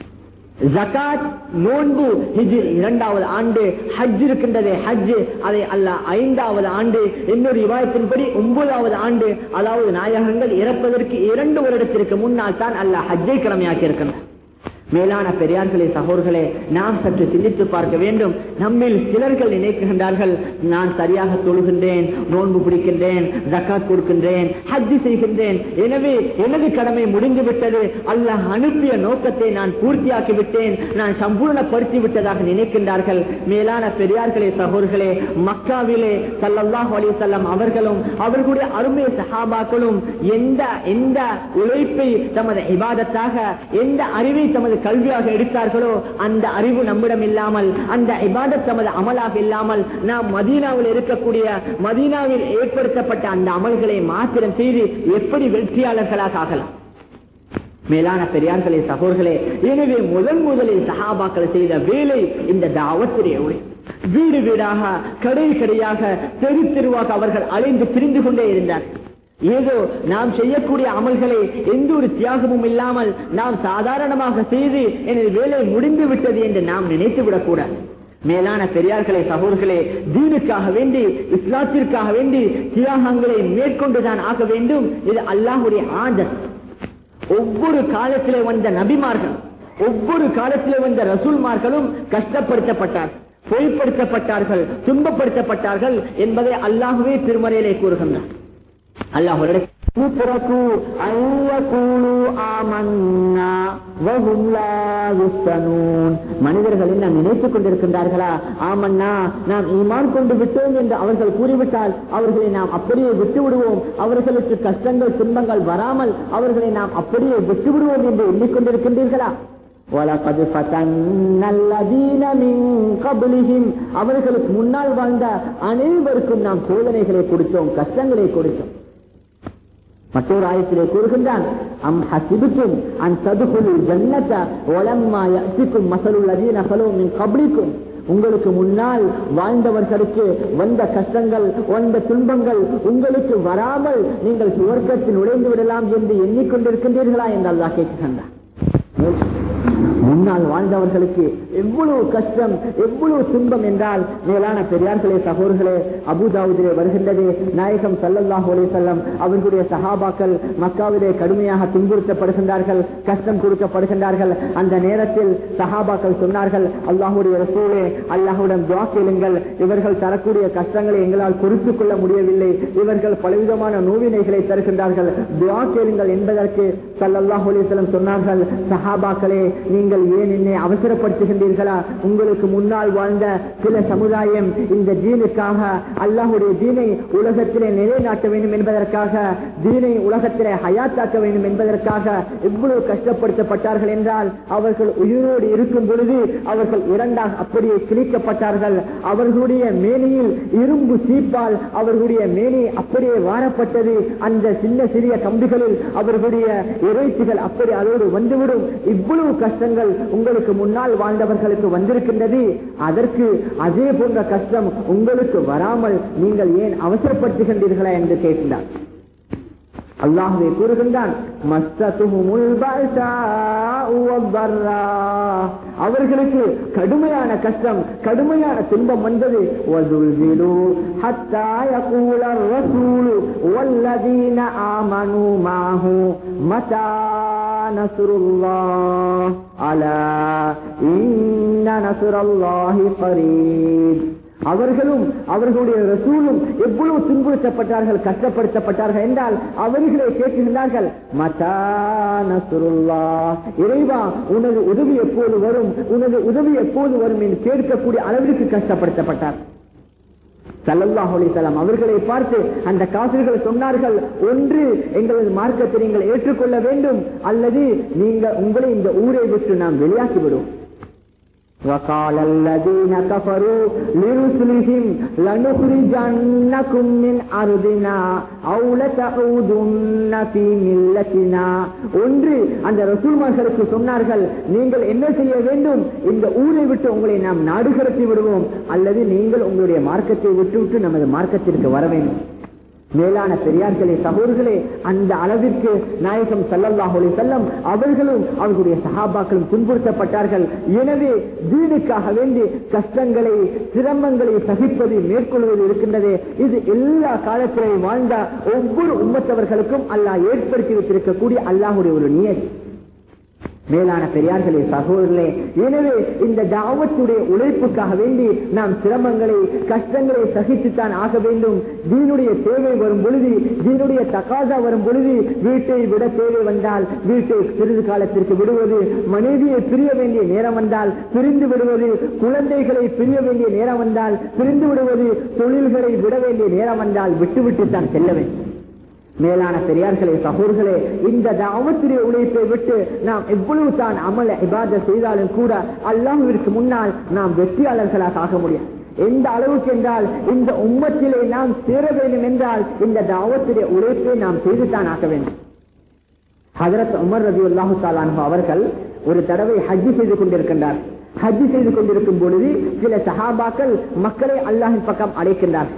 ஜகாத் நோன்பு ஹிஜ்ர் இரண்டாவது ஆண்டு ஹஜ் இருக்கின்றதே ஹஜ் அதை அல்லாஹ் ஐந்தாவது ஆண்டு இன்னொரு விவாதத்தின்படி ஒன்பதாவது ஆண்டு அதாவது நாயகங்கள் இறப்பதற்கு இரண்டு வருடத்திற்கு முன்னால் தான் அல்லாஹ் ஹஜ்ஜை கடமையாக்கி இருக்கின்றனர் மேலான பெரியார்களே சகோர்களே நாம் சற்று சிந்தித்து பார்க்க வேண்டும் நம்மில் சிலர்கள் நினைக்கின்றார்கள் நான் சரியாக தொழுகின்றேன் நோன்பு பிடிக்கின்றேன் ஜக்காத் கொடுக்கின்றேன் ஹஜ்ஜி செய்கின்றேன் எனவே எனது கடமை முடிந்து விட்டது அல்லாஹ் அனுப்பிய நோக்கத்தை நான் பூர்த்தியாக்கி விட்டேன் நான் சம்பூர்ணப்படுத்தி விட்டதாக நினைக்கின்றார்கள் மேலான பெரியார்களே சகோர்களே மக்காவிலே சல்லல்லாஹு அலைஹி வஸல்லம் அவர்களும் அவர்களுடைய அருமை சஹாபாக்களும் எந்த எந்த உழைப்பை தமது இபாதத்தாக எந்த அறிவை தமது கல்வியாக எடுத்தார்களோ அந்த அறிவு நம்மிடம் இல்லாமல் அந்த இபாதத் தமது அமலாக இல்லாமல் நாம் மதீனாவில் இருக்கக்கூடிய மதீனாவில் ஏற்படுத்தப்பட்ட அந்த அமல்களை மாத்திரம் செய்து எப்படி வெற்றியாளர்களாக ஆகலாம் மேலான பெரியார்களே சகோர்களே எனவே முதன் முதலில் சஹாபாக்கள் செய்த வேலை இந்த தாவத்துடைய உரை வீடு வீடாக கடை கடையாக தெரு தெருவாக அவர்கள் அலைந்து திரிந்து கொண்டே இருந்தார் ஏதோ நாம் செய்யக்கூடிய அமல்களை எந்த ஒரு தியாகமும் இல்லாமல் நாம் சாதாரணமாக செய்து எனது வேலை முடிந்து விட்டது என்று நாம் நினைத்து விடக்கூடாது மேலான பெரியார்களே சகோதர்களே தீனுக்காக வேண்டி இஸ்லாத்திற்காக வேண்டி தியாகங்களை மேற்கொண்டுதான் ஆக வேண்டும் இது அல்லாஹுடைய ஆதர் ஒவ்வொரு காலத்திலே வந்த நபிமார்கள் ஒவ்வொரு காலத்திலே வந்த ரசூல்மார்களும் கஷ்டப்படுத்தப்பட்டார் பொய்ப்படுத்தப்பட்டார்கள் துன்பப்படுத்தப்பட்டார்கள் என்பதை அல்லாஹுவே திருமறையிலே கூறுகின்றார் அல்லாஹுடைய மனிதர்கள் என்ன நினைத்துக் கொண்டிருக்கின்றார்களா ஆமண்ணா நாம் ஈமான் கொண்டு விட்டோம் என்று அவர்கள் கூறிவிட்டால் அவர்களை நாம் அப்படியே விட்டு விடுவோம் அவர்களுக்கு கஷ்டங்கள் துன்பங்கள் வராமல் அவர்களை நாம் அப்படியே விட்டு விடுவோம் என்று எண்ணிக்கொண்டிருக்கின்றீர்களா அவர்களுக்கு முன்னால் வாழ்ந்த அனைவருக்கும் நாம் சோதனைகளை கொடுத்தோம் கஷ்டங்களை கொடுத்தோம் மற்றொரு ஆயத்திலே கூறுகின்றான் அம் ஹசிபுக்கும் அன் ததுகுலு ஜன்னத ஒலம்மா யசிக்கும் மசலுல் அதீன ஃபலோமின் கபடிக்கும் உங்களுக்கு முன்னால் வாழ்ந்தவர்களுக்கு வந்த கஷ்டங்கள் வந்த துன்பங்கள் உங்களுக்கு வராமல் நீங்கள் சுவர்க்கத்தில் நுழைந்து விடலாம் என்று எண்ணிக்கொண்டிருக்கின்றீர்களா என்று அல்லாஹ் கேட்கின்றார் முன்னால் வாழ்ந்தவர்களுக்கு எவ்வளவு கஷ்டம் எவ்வளவு துன்பம் என்றால் மேலான பெரியார்களே சகோதர்களே அபுதாவுதிலே வருகின்றது நாயகம் சல்லல்லாஹ் செல்லம் அவர்களுடைய சஹாபாக்கள் மக்காவிலே கடுமையாக துன்புறுத்தப்படுகின்றார்கள் கஷ்டம் கொடுக்கப்படுகின்றார்கள் அந்த நேரத்தில் சஹாபாக்கள் சொன்னார்கள் அல்லாஹுடைய ரசூலே அல்லாஹுடன் துவா கேளுங்கள் இவர்கள் தரக்கூடிய கஷ்டங்களை எங்களால் பொறுத்துக் கொள்ள முடியவில்லை இவர்கள் பலவிதமான நோவினைகளை தருகின்றார்கள் துவா கேளுங்கள் என்பதற்கு சல்லல்லாஹ் செல்லம் சொன்னார்கள் சஹாபாக்களே நீங்கள் ஏன் என்னை அவசரப்படுத்துகின்றீர்களா உங்களுக்கு முன்னால் வாழ்ந்த சில சமுதாயம் இந்த தீனுக்காக அல்லாஹுடைய தீனை உலகத்திலே நிலைநாட்ட வேண்டும் என்பதற்காக தீனை உலகத்திலே ஹயாத்தாக்க வேண்டும் என்பதற்காக எவ்வளவு கஷ்டப்படுத்தப்பட்டார்கள் என்றால் அவர்கள் உயிரோடு இருக்கும் பொழுது அவர்கள் இரண்டாக அப்படியே கிழிக்கப்பட்டார்கள் அவர்களுடைய மேனியில் இரும்பு சீப்பால் அவர்களுடைய மேனி அப்படியே வாரப்பட்டது அந்த சின்ன சிறிய கம்பிகளில் அவர்களுடைய இறைச்சிகள் அப்படி அதோடு வந்துவிடும் இவ்வளவு கஷ்டங்கள் உங்களுக்கு முன்னால் வாழ்ந்தவர்களுக்கு வந்திருக்கின்றது அதற்கு அதே போன்ற கஷ்டம் உங்களுக்கு வராமல் நீங்கள் ஏன் அவசரப்படுத்துகின்றீர்களா என்று கேட்கிறார் அல்லாஹுவே கூறுகின்றான் அவர்களுக்கு கடுமையான கஷ்டம் கடுமையான துன்பம் வந்தது والذين آمنوا معه متى نصر الله ألا إن نصر الله قريب அவர்களும் அவர்களுடைய ரசூலும் எவ்வளவு துன்புறுத்தப்பட்டார்கள் கஷ்டப்படுத்தப்பட்டார்கள் என்றால் அவர்களே கேட்கின்றார்கள் மதா நசுருல்லா இறைவா உனது உதவி எப்போது வரும் உனது உதவி எப்போது வரும் என்று கேட்கக்கூடிய அளவிற்கு கஷ்டப்படுத்தப்பட்டார் சல்லல்லாஹ் அலிசலாம் அவர்களை பார்த்து அந்த காசிர்கள் சொன்னார்கள் ஒன்று எங்களது மார்க்கத்தை நீங்கள் ஏற்றுக்கொள்ள வேண்டும் அல்லது நீங்கள் உங்களை இந்த ஊரை விட்டு நாம் வெளியாக்கி விடுவோம் وقال الذين كفروا لرسلهم لنخرجنكم من أرضنا أو لتعودن في ملتنا ஒன்று அந்த ரசூல்மார்களுக்கு சொன்னார்கள் நீங்கள் என்ன செய்ய வேண்டும் இந்த ஊரை விட்டு உங்களை நாம் நாடு கடத்தி விடுவோம் அல்லது நீங்கள் உங்களுடைய மார்க்கத்தை விட்டுவிட்டு நமது மார்க்கத்திற்கு வர வேண்டும் மேலான பெரியார்களே சகோதர்களே அந்த அளவிற்கு நாயகம் சல்லல்லாஹுலே செல்லம் அவர்களும் அவர்களுடைய சகாபாக்களும் துன்புறுத்தப்பட்டார்கள் எனவே தீனுக்காக வேண்டி கஷ்டங்களை சிரமங்களை சகிப்பது மேற்கொள்வது இருக்கின்றது இது எல்லா காலத்திலே வாழ்ந்த ஒவ்வொரு உம்மத்தவர்களுக்கும் அல்லாஹ் ஏற்படுத்தி வைத்திருக்கக்கூடிய அல்லாஹுடைய ஒரு நியதி மேலான பெரியார்களே சகோதரர்களே எனவே இந்த தாவத்துடைய உழைப்புக்காக வேண்டி நாம் சிரமங்களை கஷ்டங்களை சகித்துத்தான் ஆக வேண்டும் தீனுடைய தேவை வரும் பொழுது தீனுடைய தகாதா வரும் பொழுது வீட்டை விட தேவை வந்தால் வீட்டை சிறிது காலத்திற்கு விடுவது மனைவியை பிரிய வேண்டிய நேரம் வந்தால் பிரிந்து விடுவது குழந்தைகளை பிரிய வேண்டிய நேரம் வந்தால் பிரிந்து விடுவது தொழில்களை விட வேண்டிய நேரம் வந்தால் விட்டுவிட்டு தான் செல்ல வேண்டும் மேலான பெரியார்களே சகோதர்களே இந்த தாவத்துடைய உழைப்பை விட்டு நாம் எவ்வளவு தான் அமல இபாத செய்தாலும் கூட அல்லாஹுவிற்கு முன்னால் நாம் வெற்றியாளர்களாக ஆக முடியும் எந்த அளவுக்கு என்றால் இந்த உம்மத்திலே நாம் சேர வேண்டும் என்றால் இந்த தாவத்துடைய உழைப்பை நாம் செய்துதான் ஆக்க வேண்டும் ஹதரத் உமர் ரபி அல்லாஹு தாலானு அவர்கள் ஒரு தடவை ஹஜ்ஜி செய்து கொண்டிருக்கின்றார் ஹஜ்ஜி செய்து கொண்டிருக்கும் பொழுது சில சஹாபாக்கள் மக்களை அல்லாஹின் பக்கம் அழைக்கின்றார்கள்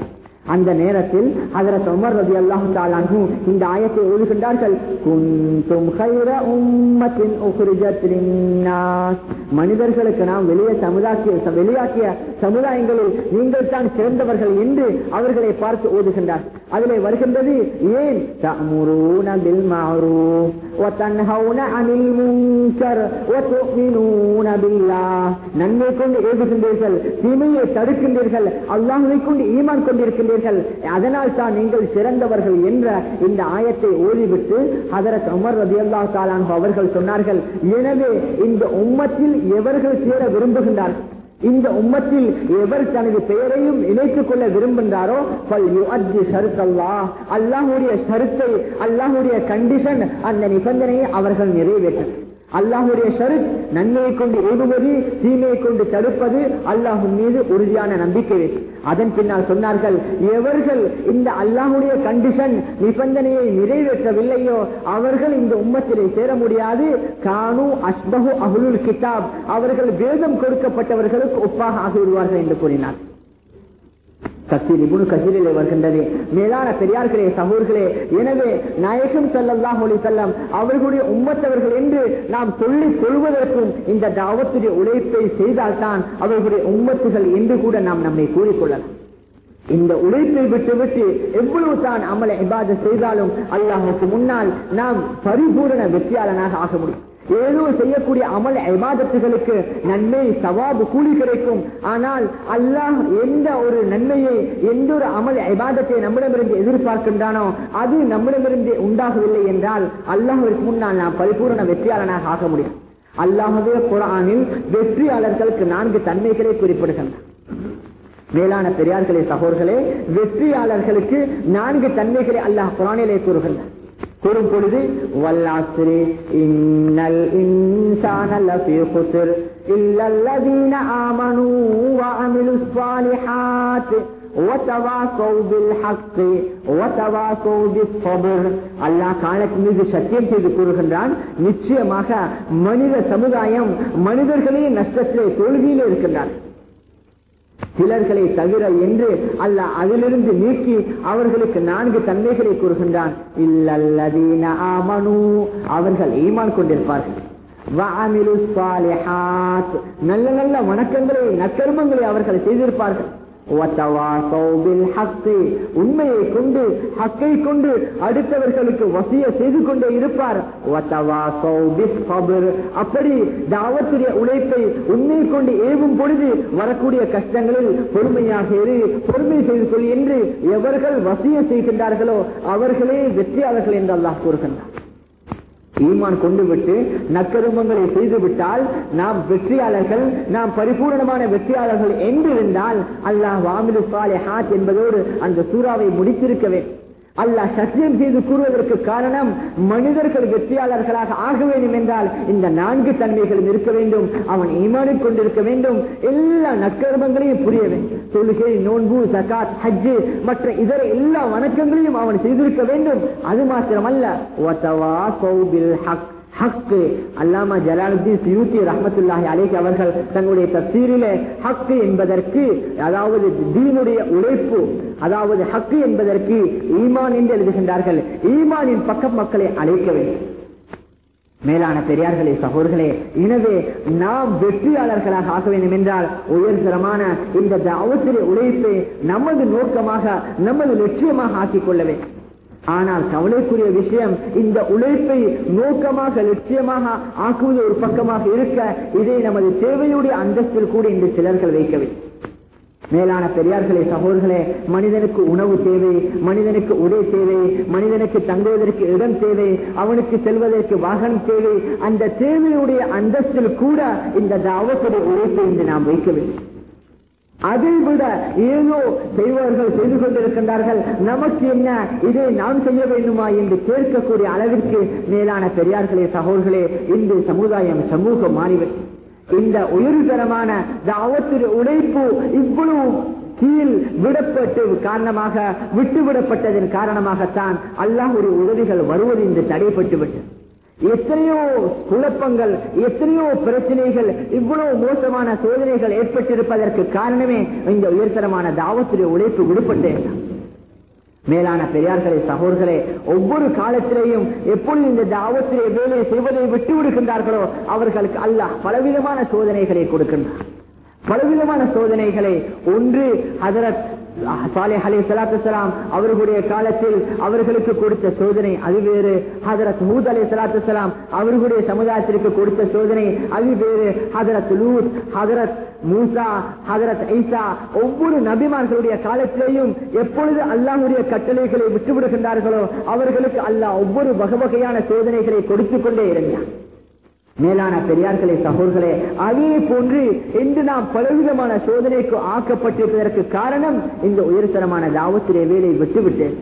அந்த நேரத்தில் ஹதரத் உமர் ரதி அல்லாஹு தாலானு இந்த ஆயத்தை ஓதுகின்றார்கள் குந்தும் கைர உம்மத்தின் உஹ்ரிஜத் லின்னாஸ். மனிதர்களுக்கு நாம் வெளியே சமுதாக்கிய வெளியாக்கிய சமுதாயங்களில் நீங்கள் தான் சிறந்தவர்கள் என்று அவர்களை பார்த்து ஓதுகின்றார் அதிலே வருகின்றது ஏன் تأمرون بالمعروف وتنهون عن المنكر وتؤمنون بالله நன்மை கொண்டு ஏவுகின்றீர்கள் தீமையை தடுக்கின்றீர்கள் அல்லாஹுவை கொண்டு ஈமான் கொண்டிருக்கின்றீர்கள் அதனால் தான் நீங்கள் சிறந்தவர்கள் என்ற இந்த ஆயத்தை ஓதிவிட்டு ஹதரத் உமர் ரதி அல்லா அவர்கள் சொன்னார்கள் எனவே இந்த உம்மத்தில் எவர்கள் சேர விரும்புகின்றார்கள் இந்த உம்மத்தில் எவர் தனது பெயரையும் இணைத்துக் கொள்ள விரும்புகின்றாரோ அல்லாஹுடைய சருத்தை அல்லாஹுடைய கண்டிஷன் அந்த நிபந்தனையை அவர்கள் நிறைவேற்றும் அல்லாஹுடைய ஷருத் நன்மையை கொண்டு ஏவுவது தீமையை கொண்டு தடுப்பது அல்லாஹின் மீது உறுதியான நம்பிக்கை அதன் பின்னால் சொன்னார்கள் எவர்கள் இந்த அல்லாஹுடைய கண்டிஷன் நிபந்தனையை நிறைவேற்றவில்லையோ அவர்கள் இந்த உம்மத்திலே சேர முடியாது கானு அஸ்பஹு அஹுலுல் கிதாப் அவர்கள் வேதம் கொடுக்கப்பட்டவர்களுக்கு ஒப்பாக ஆகிவிடுவார்கள் என்று கூறினார் கசீர் இபுனு கசீரிலே வருகின்றது மேலான பெரியார்களே சகோர்களே எனவே நாயகம் சல்லாஹ் அலி செல்லம் அவர்களுடைய உம்மத்தவர்கள் என்று நாம் சொல்லிக் கொள்வதற்கும் இந்த தாவத்துடைய உழைப்பை செய்தால்தான் அவர்களுடைய உம்மத்துகள் என்று கூட நாம் நம்மை கூறிக்கொள்ளலாம் இந்த உழைப்பை விட்டு விட்டு எவ்வளவு தான் அமல இபாத செய்தாலும் அல்லாஹுக்கு முன்னால் நாம் பரிபூரண வெற்றியாளனாக ஆக முடியும் ஏதோ செய்யக்கூடிய அமல் ஐபாதத்துகளுக்கு நன்மை சவாபு கூலி கிடைக்கும் ஆனால் அல்லாஹ் எந்த ஒரு நன்மையை எந்த ஒரு அமல் ஐபாதத்தை நம்மிடமிருந்து எதிர்பார்க்கின்றானோ அது நம்மிடமிருந்து உண்டாகவில்லை என்றால் அல்லாஹுக்கு முன்னால் நாம் பரிபூர்ண வெற்றியாளனாக ஆக முடியும் அல்லாஹவே குரானில் வெற்றியாளர்களுக்கு நான்கு தன்மைகளை குறிப்பிடுகின்றன மேலான பெரியார்களே சகோதர்களே வெற்றியாளர்களுக்கு நான்கு தன்மைகளை அல்லாஹ் குரானிலே கூறுகின்றார் கூறும் பொழுது வல்லாசிரி இன்னல் இன்சான லஃபி குஸ்ர் இல்லல்லதீன ஆமனூ வஅமிலு ஸாலிஹாத் وتواصوا بالحق وتواصوا بالصبر அல்லாஹ் காலத்தின் மீது சத்தியம் செய்து கூறுகின்றான் நிச்சயமாக மனித சமுதாயம் மனிதர்களே நஷ்டத்திலே தோல்வியிலே இருக்கின்றார் சிலர்களை தவிர என்று அல்ல அதிலிருந்து நீக்கி அவர்களுக்கு நான்கு தன்மைகளை கூறுகின்றான் இல்லல்லதீன ஆமனு அவர்கள் ஈமான் கொண்டிருப்பார்கள் நல்ல நல்ல வணக்கங்களை நற்கர்மங்களை அவர்கள் செய்திருப்பார்கள் உண்மையை கொண்டு ஹக்கை கொண்டு அடுத்தவர்களுக்கு வசிய செய்து கொண்டே இருப்பார் அப்படி தாவத்துடைய உழைப்பை உண்மை கொண்டு ஏவும் பொழுது வரக்கூடிய கஷ்டங்களில் பொறுமையாக இரு பொறுமை செய்து கொள் என்று எவர்கள் வசிய செய்கின்றார்களோ அவர்களே வெற்றியாளர்கள் என்று அல்லாஹ் கூறுகின்றார் ஈமான் கொண்டு விட்டு நக்கருமங்களை செய்து விட்டால் நாம் வெற்றியாளர்கள் நாம் பரிபூர்ணமான வெற்றியாளர்கள் என்றிருந்தால் அல்லாஹ் வாமிலு ஹாத் என்பதோடு அந்த சூறாவை முடித்திருக்கவே அல்லாஹ் சத்தியம் செய்து கூறுவதற்கு காரணம் மனிதர்கள் வெற்றியாளர்களாக ஆக வேண்டும் என்றால் இந்த நான்கு தன்மைகளும் இருக்க வேண்டும் அவன் ஈமானிக் கொண்டிருக்க வேண்டும் எல்லா நற்கர்மங்களையும் புரிய வேண்டும் தொழுகை நோன்பு சகாத் ஹஜ்ஜு மற்ற இதர எல்லா வணக்கங்களையும் அவன் செய்திருக்க வேண்டும் அது மாத்திரமல்ல ஹக்கு அல்லாமா ஜலாலுத்தீன் சியூத்தி ரஹமத்துல்லாஹி அலேஹி அவர்கள் தங்களுடைய தப்சீரிலே ஹக்கு என்பதற்கு அதாவது தீனுடைய உழைப்பு அதாவது ஹக்கு என்பதற்கு ஈமான் என்று எழுதுகின்றார்கள் ஈமானின் பக்கம் மக்களை அழைக்க வேண்டும் மேலான பெரியார்களே சகோதர்களே எனவே நாம் வெற்றியாளர்களாக ஆக வேண்டும் என்றால் உயர்தரமான இந்த தாவத்திலே உழைப்பை நமது நோக்கமாக நமது லட்சியமாக ஆக்கிக் கொள்ள வேண்டும் ஆனால் கவலைக்குரிய விஷயம் இந்த உழைப்பை நோக்கமாக லட்சியமாக ஆக்குவது ஒரு பக்கமாக இருக்க இதை நமது தேவையுடைய அந்தஸ்தில் கூட இன்று சிலர்கள் வைக்கவில்லை மேலான பெரியார்களே சகோதர்களே மனிதனுக்கு உணவு தேவை மனிதனுக்கு உடை தேவை மனிதனுக்கு தங்குவதற்கு இடம் தேவை அவனுக்கு செல்வதற்கு வாகனம் தேவை அந்த தேவையுடைய அந்தஸ்தில் கூட இந்த தாவத்துடைய உழைப்பை இன்று நாம் வைக்கவில்லை அதை விட ஏதோ செய்வர்கள் செய்து கொண்டிருக்கின்றார்கள் நமக்கு என்ன இதை நாம் செய்ய வேண்டுமா என்று கேட்கக்கூடிய அளவிற்கு மேலான பெரியார்களே சகோதர்களே இன்று சமுதாயம் சமூகம் மாறிவிட்டது இந்த உயர்தரமான தாவத்தின் உழைப்பு இவ்வளவு கீழ் விடப்பட்டு காரணமாக விட்டுவிடப்பட்டதன் காரணமாகத்தான் அல்லாஹுடைய உதவிகள் வருவது என்று தடைப்பட்டு விட்டது எத்தனையோ குழப்பங்கள் எத்தனையோ பிரச்சனைகள் இவ்வளவு மோசமான சோதனைகள் ஏற்பட்டிருப்பதற்கு காரணமே இந்த உயர்தரமான தாவத்துடைய உழைப்பு விடுபட்டு மேலான பெரியார்களே சகோதரர்களே ஒவ்வொரு காலத்திலேயும் எப்பொழுது இந்த தாவத்திலே வேலையை செய்வதை விட்டு விடுகின்றார்களோ அவர்களுக்கு அல்லாஹ் பலவிதமான சோதனைகளை கொடுக்கின்றார் பலவிதமான சோதனைகளை ஒன்று ஹதரத் சாலிஹ் அலி சலாத்து சலாம் அவர்களுடைய காலத்தில் அவர்களுக்கு கொடுத்த சோதனை அது வேறு ஹதரத் ஹூத் அலி சலாத்து சலாம் அவர்களுடைய சமுதாயத்திற்கு கொடுத்த சோதனை அது வேறு ஹதரத் லூத் ஹதரத் மூசா ஹதரத் ஐசா ஒவ்வொரு நபிமார்களுடைய காலத்திலேயும் எப்பொழுது அல்லாஹுடைய கட்டளைகளை விட்டுவிடுகின்றார்களோ அவர்களுக்கு அல்லாஹ் ஒவ்வொரு வகை வகையான சோதனைகளை கொடுத்துக் கொண்டே இருந்தார் மேலான பெரியார்களே சகோதர்களே அதே போன்று இன்று நாம் பலவிதமான சோதனைக்கு ஆக்கப்பட்டிருப்பதற்கு காரணம் இந்த உயர்தரமான தாவத்திலே வேலை விட்டுவிட்டேன்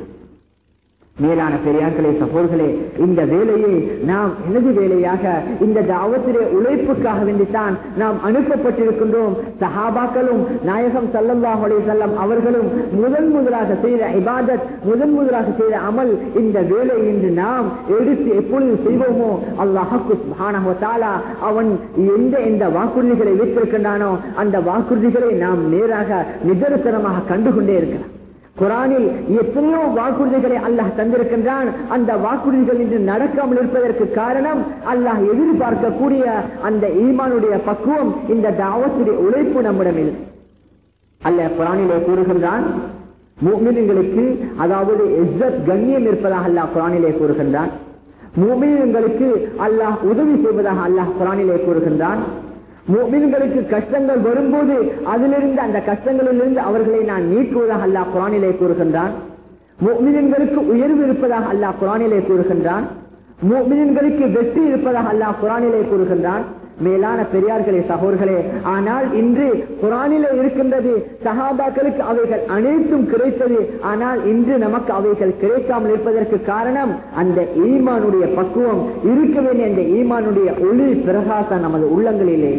மேலான பெரியார்களே சகோதர்களே இந்த வேலையை நாம் எனது வேலையாக இந்த தாவத்திலே உழைப்புக்காக வேண்டித்தான் நாம் அனுப்பப்பட்டிருக்கின்றோம் சஹாபாக்களும் நாயகம் சல்லல்லாஹ் செல்லம் அவர்களும் முதன் முதலாக செய்த இபாதத் முதன் முதலாக செய்த அமல் இந்த வேலை என்று நாம் எடுத்து எப்பொழுது செய்வோமோ அல்லாஹு தாலா அவன் எந்த எந்த வாக்குறுதிகளை வைத்திருக்கின்றானோ அந்த வாக்குறுதிகளை நாம் நேராக நிதர்சனமாக கண்டுகொண்டே இருக்கிறோம் குரானில் எத்தனையோ வாக்குறுதிகளை அல்லாஹ் தந்திருக்கின்றான் அந்த வாக்குறுதிகள் இன்று நடக்காமல் இருப்பதற்கு காரணம் அல்லாஹ் எதிர்பார்க்கக்கூடிய அந்த ஈமானுடைய பக்குவம் இந்த தாவத்துடைய உழைப்பு நம்மிடம் இல்லை அல்லாஹ் குரானிலே கூறுகின்றான் மூமின்களுக்கு அதாவது இஸ்ஸத் கண்ணியம் இருப்பதாக அல்லாஹ் குரானிலே கூறுகின்றான் மூமின்களுக்கு அல்லாஹ் உதவி செய்வதாக அல்லாஹ் குரானிலே கூறுகின்றான் மீன்களுக்கு கஷ்டங்கள் வரும்போது அதிலிருந்து அந்த கஷ்டங்களிலிருந்து அவர்களை நான் நீக்குவதாக அல்லாஹ் குரானிலே கூறுகின்றான் மீன்களுக்கு உயர்வு இருப்பதாக அல்லாஹ் குரானிலே கூறுகின்றான் மீன்களுக்கு வெற்றி இருப்பதாக அல்லாஹ் குரானிலே கூறுகின்றான் மேலான பெரியார்களே சகோர்களே ஆனால் இன்று குரானிலே இருக்கின்றது சஹாபாக்களுக்கு அவைகள் அனைத்தும் கிடைத்தது ஆனால் இன்று நமக்கு அவைகள் கிடைக்காமல் இருப்பதற்கு காரணம் அந்த ஈமானுடைய பக்குவம் இருக்க வேண்டிய அந்த ஈமானுடைய ஒளி பிரகாசம் நமது உள்ளங்களிலே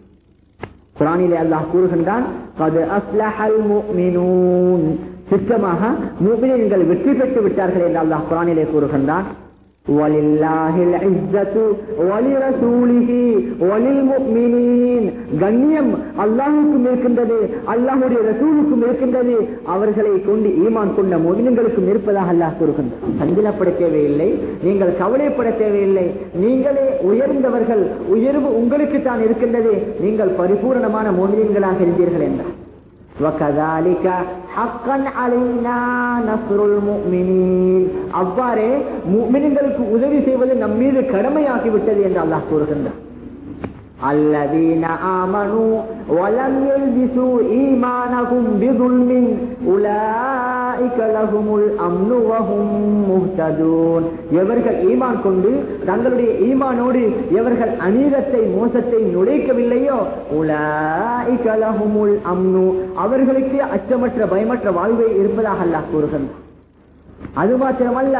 குரானிலே அல்லாஹ் கூறுகின்றான் சித்தமாக மூமினர்கள் வெற்றி பெற்று விட்டார்கள் என்று அல்லாஹ் குரானிலே கூறுகின்றான் ولله العزة ولرسوله وللمؤمنين கண்ணியம் அல்லாஹுக்கும் இருக்கின்றது அல்லாஹுடைய ரசூலுக்கும் இருக்கின்றது அவர்களை கொண்டு ஈமான் கொண்ட மோதினங்களுக்கும் இருப்பதாக அல்லாஹ் கூறுகின்றார் சந்திலப்பட தேவையில்லை நீங்கள் கவலைப்பட தேவையில்லை நீங்களே உயர்ந்தவர்கள் உயர்வு உங்களுக்கு தான் இருக்கின்றது நீங்கள் பரிபூர்ணமான மோதினங்களாக இருந்தீர்கள் என்றார் وكذلك حقا علينا نصر المؤمنين அவ்வாறே முஃமின்களுக்கு உதவி செய்வது நம் மீது கடமையாகிவிட்டது என்று அல்லாஹ் கூறுகின்றார் الذين آمنوا ولم يلبسوا إيمانهم بظلم أولئك لهم الأمن وهم مهتدون எவர்கள் ஈமான் கொண்டு தங்களுடைய ஈமானோடு எவர்கள் அநீதத்தை மோசத்தை நுழைக்கவில்லையோ உலாயிக லஹுமுல் அம்னு அவர்களுக்கு அச்சமற்ற பயமற்ற வாழ்வை இருப்பதாக அல்லாஹ் கூறுகின்றார் அது மாத்திரமல்ல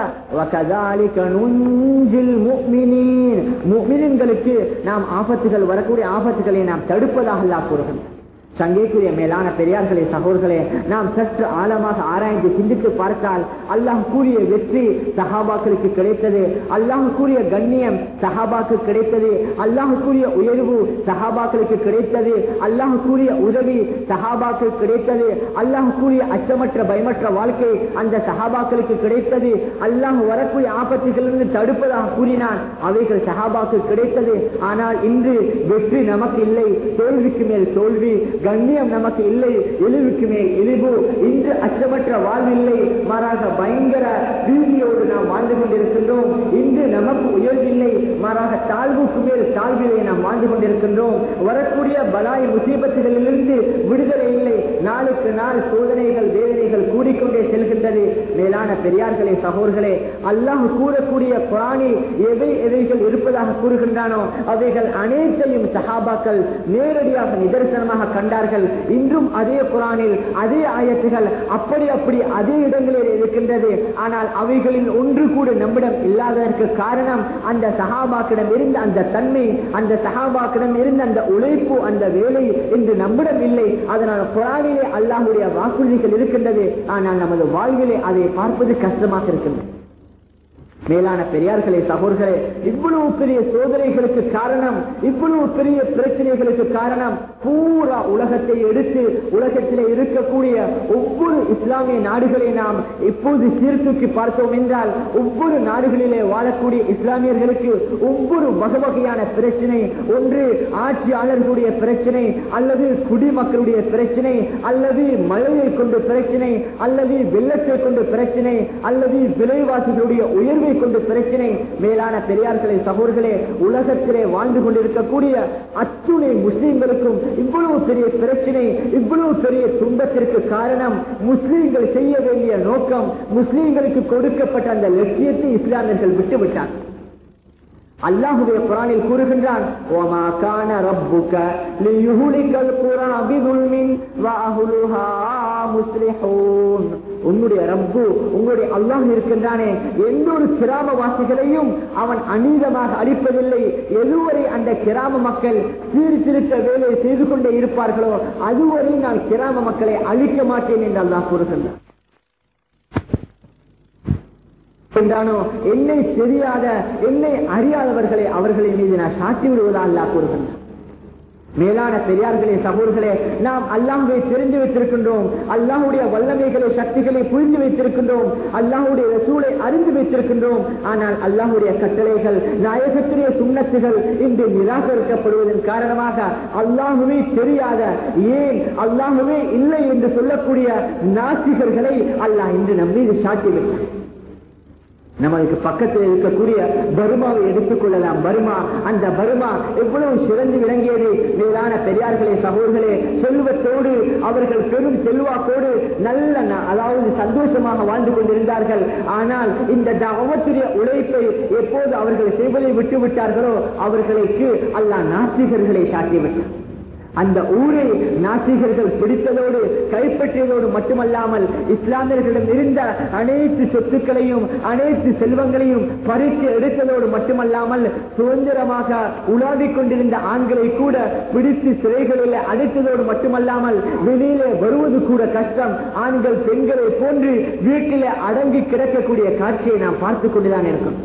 முக்மினின்களுக்கு நாம் ஆபத்துகள் வரக்கூடிய ஆபத்துகளை நாம் தடுப்பதாக அல்லா கூறுகின்றோம் சங்கைக்குரிய மேலான பெரியார்களே சகோதர்களே நாம் சற்று ஆழமாக ஆராய்ந்து சிந்தித்து பார்த்தால் அல்லாஹ் கூறிய வெற்றி சஹாபாக்களுக்கு கிடைத்தது அல்லாஹ் கூறிய கண்ணியம் சஹாபாக்கு கிடைத்தது அல்லாஹ் கூறிய உயர்வு சஹாபாக்களுக்கு கிடைத்தது அல்லாஹ் கூறிய உதவி சஹாபாக்கு கிடைத்தது அல்லாஹ் கூறிய அச்சமற்ற பயமற்ற வாழ்க்கை அந்த சஹாபாக்களுக்கு கிடைத்தது அல்லாஹ் வரக்கூடிய ஆபத்துகளிலிருந்து தடுப்பதாக கூறினான் அவைகள் சஹாபாக்கு கிடைத்தது ஆனால் இன்று வெற்றி நமக்கு இல்லை தோல்விக்கு மேல் தோல்வி கண்ணியம் நமக்கு இல்லை இழிவுக்கு மேல் இழிவு இன்று அச்சமற்ற வாழ்வில்லை மாறாக பயங்கர பீதியோடு நாம் வாழ்ந்து கொண்டிருக்கின்றோம் இன்று நமக்கு உயர்வில்லை மாறாக தாழ்வுக்கு மேல் தாழ்விலே நாம் வாழ்ந்து கொண்டிருக்கின்றோம் வரக்கூடிய பலாய் முசீபத்துகளிலிருந்து விடுதலை இல்லை நாளுக்கு நாள் சோதனைகள் வேதனைகள் கூடிக்கொண்டே செல்கின்றது மேலான பெரியார்களே சகோதர்களே அல்லாஹ் கூறக்கூடிய குரானி எவை எவைகள் இருப்பதாக கூறுகின்றானோ அவைகள் அனைத்தையும் சஹாபாக்கள் நேரடியாக நிதர்சனமாக கண்டார்கள் இன்றும் அதே குரானில் அதே ஆயத்துகள் அப்படி அப்படி அதே இடங்களில் இருக்கின்றது ஆனால் அவைகளில் ஒன்று கூட நம்மிடம் இல்லாததற்கு காரணம் அந்த சஹாபாக்கிடம் இருந்த அந்த தன்மை அந்த சஹாபாக்கிடம் இருந்த அந்த உழைப்பு அந்த வேலை இன்று நம்மிடம் இல்லை அதனால் குரானிலே அல்லாஹுடைய வாக்குறுதிகள் இருக்கின்றது ஆனால் நமது வாழ்விலே அதை பார்ப்பது கஷ்டமாக இருக்கின்றது மேலான பெரியார்களே சகோர்களே இவ்வளவு பெரிய சோதனைகளுக்கு காரணம் இவ்வளவு பெரிய பிரச்சனைகளுக்கு காரணம் பூரா உலகத்தை எடுத்து உலகத்திலே இருக்கக்கூடிய ஒவ்வொரு இஸ்லாமிய நாடுகளை நாம் இப்போது சீர்தூக்கி பார்த்தோம் என்றால் ஒவ்வொரு நாடுகளிலே வாழக்கூடிய இஸ்லாமியர்களுக்கு ஒவ்வொரு வகை வகையான பிரச்சனை ஒன்று ஆட்சியாளர்களுடைய பிரச்சனை அல்லது குடிமக்களுடைய பிரச்சனை அல்லது மழையை கொண்டு பிரச்சனை அல்லது வெள்ளத்தை கொண்டு பிரச்சனை அல்லது விலைவாசிகளுடைய உயர்வை கொண்டு பிரச்சனை மேலான பெரியார்களே சகோதரர்களே உலகத்திலே வாழ்ந்து கொண்டிருக்கக்கூடிய அத்துணை முஸ்லிம்களுக்கும் இவ்வளவு பெரிய பிரச்சனை இவ்வளவு பெரிய துன்பத்திற்கு காரணம் முஸ்லிம்கள் செய்ய வேண்டிய நோக்கம் முஸ்லிம்களுக்கு கொடுக்கப்பட்ட அந்த லட்சியத்தை இஸ்லாமியர்கள் விட்டுவிட்டார் அல்லாஹுடைய குரானில் கூறுகின்றான் ஓமா கான ரப்புக லியுஹ்லிகல் குரா பிதுல்மின் வஅஹ்லுஹா முஸ்லிஹூன் உன்னுடைய ரப்பு உங்களுடைய அல்லாஹ் இருக்கின்றானே எந்த ஒரு கிராமவாசிகளையும் அவன் அநீதமாக அழிப்பதில்லை எதுவரை அந்த கிராம மக்கள் சீர்திருத்த வேலை செய்து கொண்டே இருப்பார்களோ அதுவரை நான் கிராம மக்களை அழிக்க மாட்டேன் என்று அல்லாஹ் கூறுகின்றான் என்றானோ என்னை தெரியாத என்னை அறியாதவர்களை அவர்களின் மீது நான் சாட்டி விடுவதா அல்லாஹ் கூறுகின்றான் மேலான பெரியார்களே சகோதர்களே நாம் அல்லாஹுவை தெரிந்து வைத்திருக்கின்றோம் அல்லாஹுடைய வல்லமைகளை சக்திகளை புரிந்து வைத்திருக்கின்றோம் அல்லாஹுடைய ரசூலை அறிந்து வைத்திருக்கின்றோம் ஆனால் அல்லாஹுடைய கட்டளைகள் நாயகத்துடைய சுண்ணத்துகள் இன்று நிராகரிக்கப்படுவதன் காரணமாக அல்லாஹுவே தெரியாத ஏன் அல்லாஹுவே இல்லை என்று சொல்லக்கூடிய நாசிகர்களை அல்லாஹ் இன்று நம் மீது சாட்டி வைத்தார் நமக்கு பக்கத்தில் இருக்கக்கூடிய பருமாவை எடுத்துக் கொள்ளலாம் பருமா அந்த பருமா எவ்வளவு சிறந்து விளங்கியது மேலான பெரியார்களே சகோதர்களே செல்வத்தோடு அவர்கள் பெரும் செல்வாக்கோடு நல்ல ந- அதாவது சந்தோஷமாக வாழ்ந்து கொண்டிருந்தார்கள் ஆனால் இந்த தவத்துடைய உழைப்பை எப்போது அவர்கள் செய்வதை விட்டு விட்டார்களோ அவர்களுக்கு அல்லாஹ் நாஸ்திகர்களை சாட்டிவிட்டார் அந்த ஊரை நாசிகர்கள் பிடித்ததோடு கைப்பற்றியதோடு மட்டுமல்லாமல் இஸ்லாமியர்களிடம் இருந்த அனைத்து சொத்துக்களையும் அனைத்து செல்வங்களையும் பறித்து எடுத்ததோடு மட்டுமல்லாமல் சுதந்திரமாக உலாவிக் கொண்டிருந்த ஆண்களை கூட பிடித்து சிறைகளில் அடைத்ததோடு மட்டுமல்லாமல் வெளியிலே வருவது கூட கஷ்டம் ஆண்கள் பெண்களை போன்று வீட்டிலே அடங்கி கிடக்கக்கூடிய காட்சியை நாம் பார்த்துக் கொண்டுதான் இருக்கோம்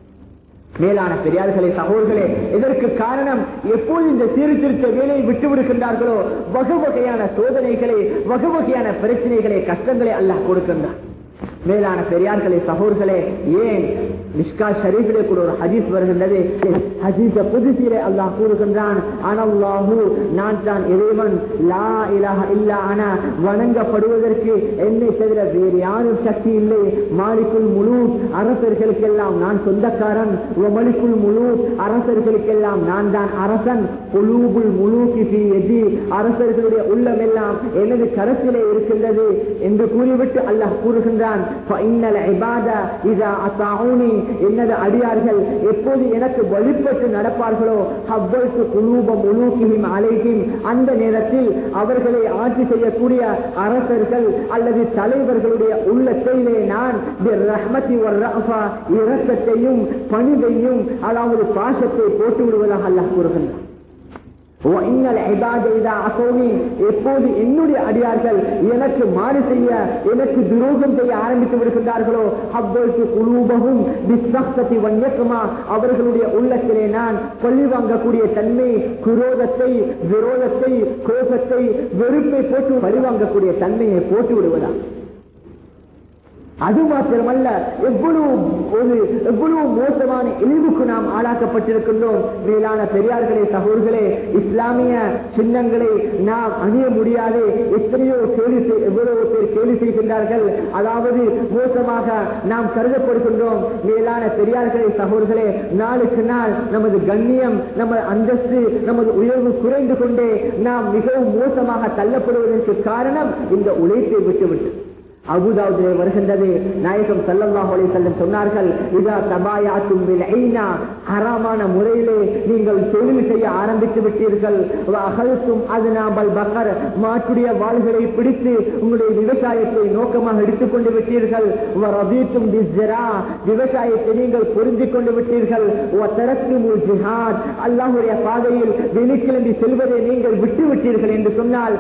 மேலான பெரியார்களே சகோதரர்களே இதற்கு காரணம் எப்போது இந்த சீர்திருத்த வேலையை விட்டு விடுகின்றார்களோ வகை வகையான சோதனைகளை வகை வகையான பிரச்சனைகளை கஷ்டங்களை அல்லாஹ் கொடுக்கின்றார் மேலான பெரியார்களே சகோதரர்களே ஏன் மிஷ்கா ஷரீஃபிலே கூட ஒரு ஹதீஸ் வருகின்றது ஹதீஸ புதுசிலே அல்லாஹ் கூறுகின்றான் அனல்லாஹு நான் தான் இறைவன் லா இலாஹ இல்லா அன வணங்கப்படுவதற்கு என்னை தவிர வேறு யாரும் சக்தி இல்லை மாலிக்குல் முழு அரசர்களுக்கெல்லாம் நான் சொந்தக்காரன் மலிக்குல் முழு அரசர்களுக்கெல்லாம் நான் தான் அரசன் குலூபுல் முழு கிசி எதி அரசர்களுடைய உள்ளமெல்லாம் எனது கரத்திலே இருக்கின்றது என்று கூறிவிட்டு அல்லாஹ் கூறுகின்றான் فَإِنَّ الْعِبَادَ إِذَا أَطَاعُونِي எனது அடியார்கள் எப்போது எனக்கு வழிபட்டு நடப்பார்களோ ஹவ்வல்து குலூப முலூகிஹிம் அலைஹிம் அந்த நேரத்தில் அவர்களை ஆட்சி செய்யக்கூடிய அரசர்கள் அல்லது தலைவர்களுடைய உள்ளத்திலே நான் ரஹ்மதி வர்ரஃபா இரக்கத்தையும் பணிவையும் அதாவது பாசத்தை போட்டு விடுவதாக அல்லாஹ் கூறுகின்றான் وَإِنَّ الْعِبَادَ إِذَا عَصَوْنِي எப்போது என்னுடைய அடியார்கள் எனக்கு மாறு செய்ய எனக்கு துரோகம் செய்ய ஆரம்பித்து விடுகின்றார்களோ அவ்வளவு குலூபகும் பிஸ்வக்தத்தை வன்யக்குமா அவர்களுடைய உள்ளத்திலே நான் பள்ளி வாங்கக்கூடிய தன்மை குரோதத்தை விரோதத்தை கோபத்தை வெறுப்பை போட்டு பழி வாங்கக்கூடிய தன்மையை போட்டு விடுவதா அது மாத்திரமல்ல எவ்வளவு ஒரு எவ்வளவு மோசமான இழிவுக்கு நாம் ஆளாக்கப்பட்டிருக்கின்றோம் மேலான பெரியார்களே சகோதர்களே இஸ்லாமிய சின்னங்களை நாம் அணிய முடியாது எத்தனையோ கேள்வி செய்- எவ்வளவு பேர் கேள்வி செய்கின்றார்கள் அதாவது மோசமாக நாம் கருதப்படுகின்றோம் மேலான பெரியார்களே சகோதர்களே நாளுக்கு நாள் நமது கண்ணியம் நமது அந்தஸ்து நமது உயர்வு குறைந்து கொண்டே நாம் மிகவும் மோசமாக தள்ளப்படுவதற்கு காரணம் இந்த உழைப்பை விட்டுவிட்டு அபுதாவுதிலே வருகின்றது நாயகம் ஸல்லல்லாஹு அலைஹி வஸல்லம் சொன்னார்கள் இதா தபாயாத்தும் பில் ஐனா ஹராமான முறையிலே நீங்கள் தொழில் செய்ய ஆரம்பித்து விட்டீர்கள் வ அகல்தும் அத்னாபல் பக்கர் மாட்டுடைய வாள்களை பிடித்து உங்களுடைய விவசாயத்தை நோக்கமாக எடுத்துக்கொண்டு விட்டீர்கள் வ ரபீத்தும் பிஸ்ஸரா விவசாயத்தை நீங்கள் புரிஞ்சிக் கொண்டு விட்டீர்கள் வ தரத்துமுல் ஜிஹாத் அல்லாஹ்வுடைய பாதையில் வெளிக்கிளம்பி செல்வதை நீங்கள் விட்டு விட்டீர்கள் என்று சொன்னால்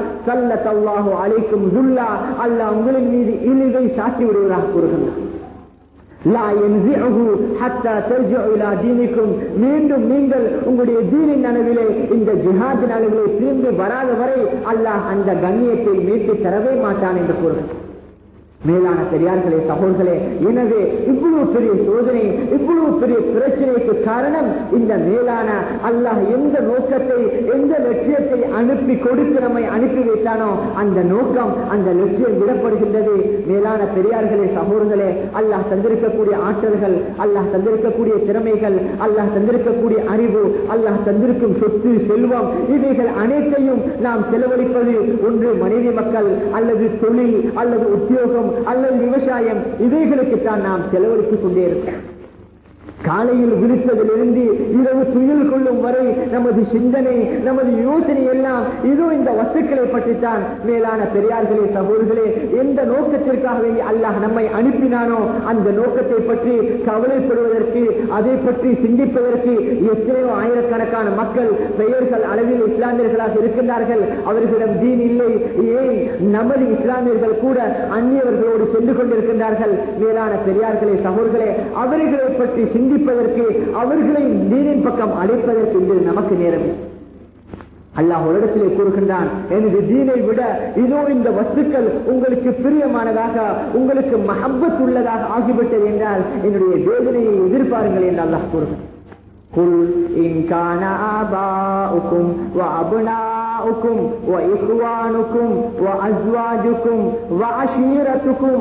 சல்லல்லாஹு அலைக்கும் துல்லா அல்லாஹ் உங்களின் மீது இழிவை சாட்டி விடுவதாக கூறுகின்றார் லா யன்சிஉஹு ஹத்தா தர்ஜிஉ இலா தீனிக்கும் மீண்டும் நீங்கள் உங்களுடைய தீனின் அளவிலே இந்த ஜிஹாதின் அளவிலே திரும்பி வராத வரை அல்லாஹ் அந்த கண்ணியத்தை மீட்டு தரவே மாட்டான் என்று கூறுகிறார் மேலான பெரியார்களே சகோதரர்களே எனவே இவ்வளவு பெரிய சோதனை இவ்வளவு பெரிய பிரச்சனைக்கு காரணம் இந்த மேலான அல்லாஹ் எந்த நோக்கத்தை எந்த லட்சியத்தை அனுப்பி கொடுத்து நம்மை அனுப்பி வைத்தானோ அந்த நோக்கம் அந்த லட்சியம் விடப்படுகின்றது மேலான பெரியார்களே சகோதரர்களே அல்லாஹ் தந்திருக்கக்கூடிய ஆற்றல்கள் அல்லாஹ் தந்திருக்கக்கூடிய திறமைகள் அல்லாஹ் தந்திருக்கக்கூடிய அறிவு அல்லாஹ் தந்திருக்கும் சொத்து செல்வம் இவைகள் அனைத்தையும் நாம் செலவழிப்பது ஒன்று மனைவி மக்கள் அல்லது தொழில் அல்லது உத்தியோகம் அல்லது விவசாயம் இவைகளுக்குத்தான் நாம் செலவழித்துக் கொண்டே இருக்கிறோம் காலையில் விழித்ததிலிருந்து இரவு துயில் கொள்ளும் வரை நமது சிந்தனை நமது யோசனை எல்லாம் இதோ இந்த வஸ்துக்களை பற்றித்தான் மேலான பெரியார்களே சகோதரர்களே எந்த நோக்கத்திற்காக வேண்டி அல்லாஹ் நம்மை அனுப்பினானோ அந்த நோக்கத்தை பற்றி கவலைப்படுவதற்கு அதை பற்றி சிந்திப்பதற்கு எத்தனையோ ஆயிரக்கணக்கான மக்கள் பெயர்கள் அளவில் இஸ்லாமியர்களாக இருக்கின்றார்கள் அவர்களிடம் தீன் இல்லை ஏன் நமது இஸ்லாமியர்கள் கூட அந்நியவர்களோடு சென்று கொண்டிருக்கின்றார்கள் மேலான பெரியார்களே சகோதரர்களே அவர்களை பற்றி சிந்திப்பதற்கு அவர்களை நீரின் பக்கம் அழைப்பதற்கு இன்று நமக்கு நேரம் அல்லாஹ் ஒரு இடத்திலே கூறுகின்றான் எனது தீனை விட இதோ இந்த வஸ்துக்கள் உங்களுக்கு பிரியமானதாக உங்களுக்கு மஹப்பத் உள்ளதாக ஆகிவிட்டது என்றால் என்னுடைய வேதனையை எதிர்பாருங்கள் என்று அல்லாஹ் கூறுகிறான் قل إن كان آباؤكم وأبناؤكم وإخوانكم وأزواجكم وعشيرتكم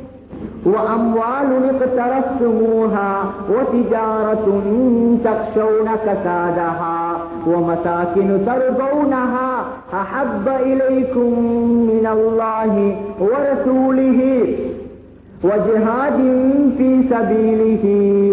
وأموال اقترفتموها وتجارة تخشون كسادها ومساكن ترضونها أحب إليكم من الله ورسوله وجهاد في سبيله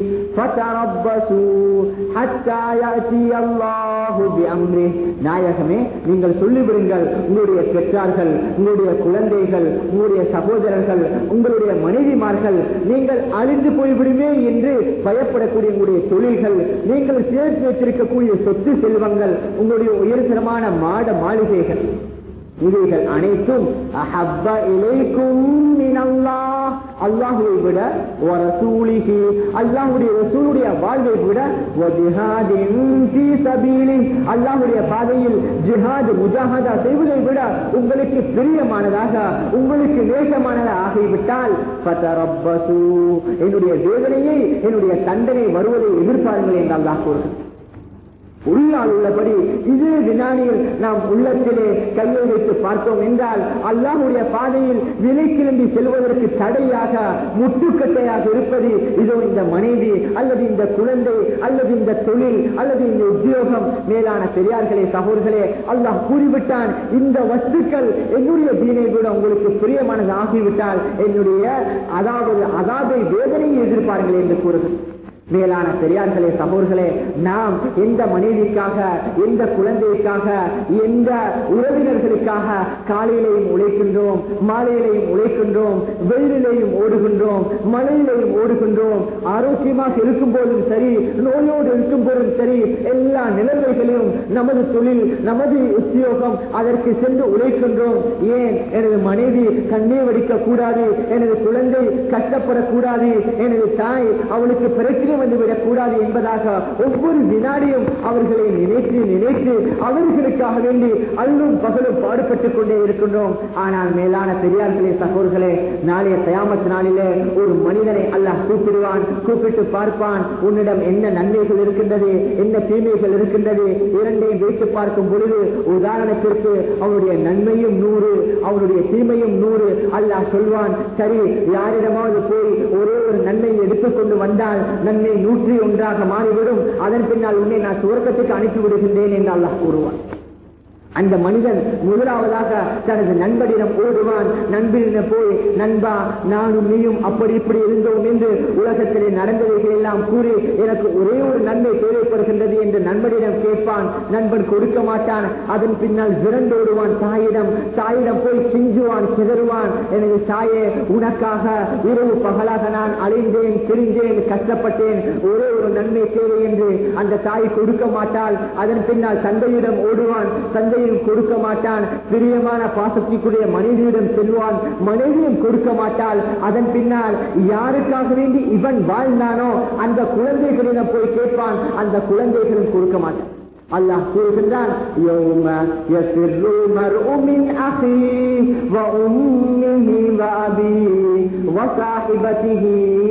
فتربصوا حتى يأتي الله بأمره நாயகமே நீங்கள் சொல்லிவிடுங்கள் உங்களுடைய பெற்றார்கள் உங்களுடைய குழந்தைகள் உங்களுடைய சகோதரர்கள் உங்களுடைய மனைவிமார்கள் நீங்கள் அழிந்து போய்விடுமே என்று பயப்படக்கூடிய உங்களுடைய தொழில்கள் நீங்கள் சேர்த்து வைத்திருக்கக்கூடிய சொத்து செல்வங்கள் உங்களுடைய உயர்தரமான மாட மாளிகைகள் இவைகள் அனைத்தும் அஹப்ப இலைக்கும் மினல்லாஹ் அல்லாஹுவை விட வரசூலிஹி அல்லாஹ்வுடைய ரசூலுடைய வாழ்வை விட வஜிஹாதின் ஃபீ சபீலி அல்லாஹ்வுடைய பாதையில் ஜிஹாத் முஜாஹதா செய்வதை விட உங்களுக்கு பிரியமானதாக உங்களுக்கு நேசமானதாக ஆகிவிட்டால் ஃபதரப்பசு என்னுடைய வேதனையை என்னுடைய தண்டனை வருவதை எதிர்பாருங்கள் என்று அல்லாஹ் கூறுகிறார் உள்ளால் உள்ளபடி இதே வினாடியில் நாம் உள்ளத்திலே கையை வைத்து பார்த்தோம் என்றால் அல்லாஹுடைய பாதையில் விலை கிளம்பி செல்வதற்கு தடையாக முட்டுக்கட்டையாக இருப்பது இதோ இந்த மனைவி அல்லது இந்த குழந்தை அல்லது இந்த தொழில் அல்லது இந்த உத்தியோகம் மேலான பெரியார்களே சகோதரர்களே அல்லாஹ் கூறிவிட்டான் இந்த வஸ்துக்கள் என்னுடைய தீனை விட உங்களுக்கு பிரியமானது ஆகிவிட்டால் என்னுடைய அதாவது அதாவது வேதனையை எதிர்ப்பார்கள் என்று கூறுகிறது மேலான பெரியார்களே சகோதர்களே நாம் எந்த மனைவிக்காக எந்த குழந்தைக்காக எந்த உறவினர்களுக்காக காலையிலையும் உழைக்கின்றோம் மாலையிலையும் உழைக்கின்றோம் வெயிலிலையும் ஓடுகின்றோம் மழையிலையும் ஓடுகின்றோம் ஆரோக்கியமாக இருக்கும் போதும் சரி நோயோடு இருக்கும் போதும் சரி எல்லா நிலைமைகளையும் நமது தொழில் நமது உத்தியோகம் அதற்கு சென்று உழைக்கின்றோம் ஏன் எனது மனைவி கண்ணீர் வடிக்க கூடாது எனது குழந்தை கஷ்டப்படக்கூடாது எனது தாய் அவளுக்கு பிரச்சனை வந்துவிடக் கூடாது என்பதாக ஒவ்வொரு வினாடியும் அவர்களை நினைத்து நினைத்து அவர்களுக்காக வேண்டி அல்லும் பகலும் பாடுபட்டுக் கொண்டே இருக்கின்றோம் ஆனால் மேலான பெரியார்களே சகோதர்களே நாளைய தயாமத் நாளிலே ஒரு மனிதனை அல்லாஹ் கூப்பிடுவான் கூப்பிட்டு பார்ப்பான் உன்னிடம் என்ன நன்மைகள் இருக்கின்றது என்ன தீமைகள் இருக்கின்றது இரண்டையும் வைத்து பார்க்கும் பொழுது உதாரணத்திற்கு அவனுடைய நன்மையும் நூறு அவனுடைய தீமையும் நூறு அல்லாஹ் சொல்வான் சரி யாரிடமாவது போய் ஒரே ஒரு நன்மையை எடுத்துக்கொண்டு வந்தால் நன்மை நூற்றி ஒன்றாக மாறிவிடும் அதன் பின்னால் உன்னை நான் சுவர்க்கத்துக்கு அனுப்பி விடுகின்றேன் என்று அல்லாஹ் கூறுவான் அந்த மனிதன் முதலாவதாக தனது நண்பனிடம் ஓடுவான் நண்பனிடம் போய் நண்பா நானும் நீயும் அப்படி இப்படி இருந்தோம் என்று உலகத்திலே நடந்தவைகள் எல்லாம் கூறி எனக்கு ஒரே ஒரு நன்மை தேவைப்படுகின்றது என்று நண்பனிடம் கேட்பான் நண்பன் கொடுக்க மாட்டான் அதன் பின்னால் விரண்டோடுவான் தாயிடம் தாயிடம் போய் சிஞ்சுவான் சிதறுவான் சொல்லுவான் எனது தாயே உனக்காக இரவு பகலாக நான் அலைந்தேன் திரிந்தேன் கஷ்டப்பட்டேன் ஒரே ஒரு நன்மை தேவை என்று அந்த தாய் கொடுக்க மாட்டாள் அதன் பின்னால் தந்தையிடம் ஓடுவான் தந்தையும் கொடுக்க மாட்டான் பிரியமான பாசத்திற்குரிய மனைவியிடம் செல்வான் மனைவியும் கொடுக்க மாட்டாள் அதன் பின்னால் யாருக்காக வேண்டி இவன் வாழ்ந்தானோ அந்த குழந்தைகளிடம் போய் கேட்பான் அந்த குழந்தைகளும் கொடுக்க மாட்டான் அல்லாஹ் கூறுகின்றான் يوم يفر المرء من أخيه وأمه وأبيه وصاحبته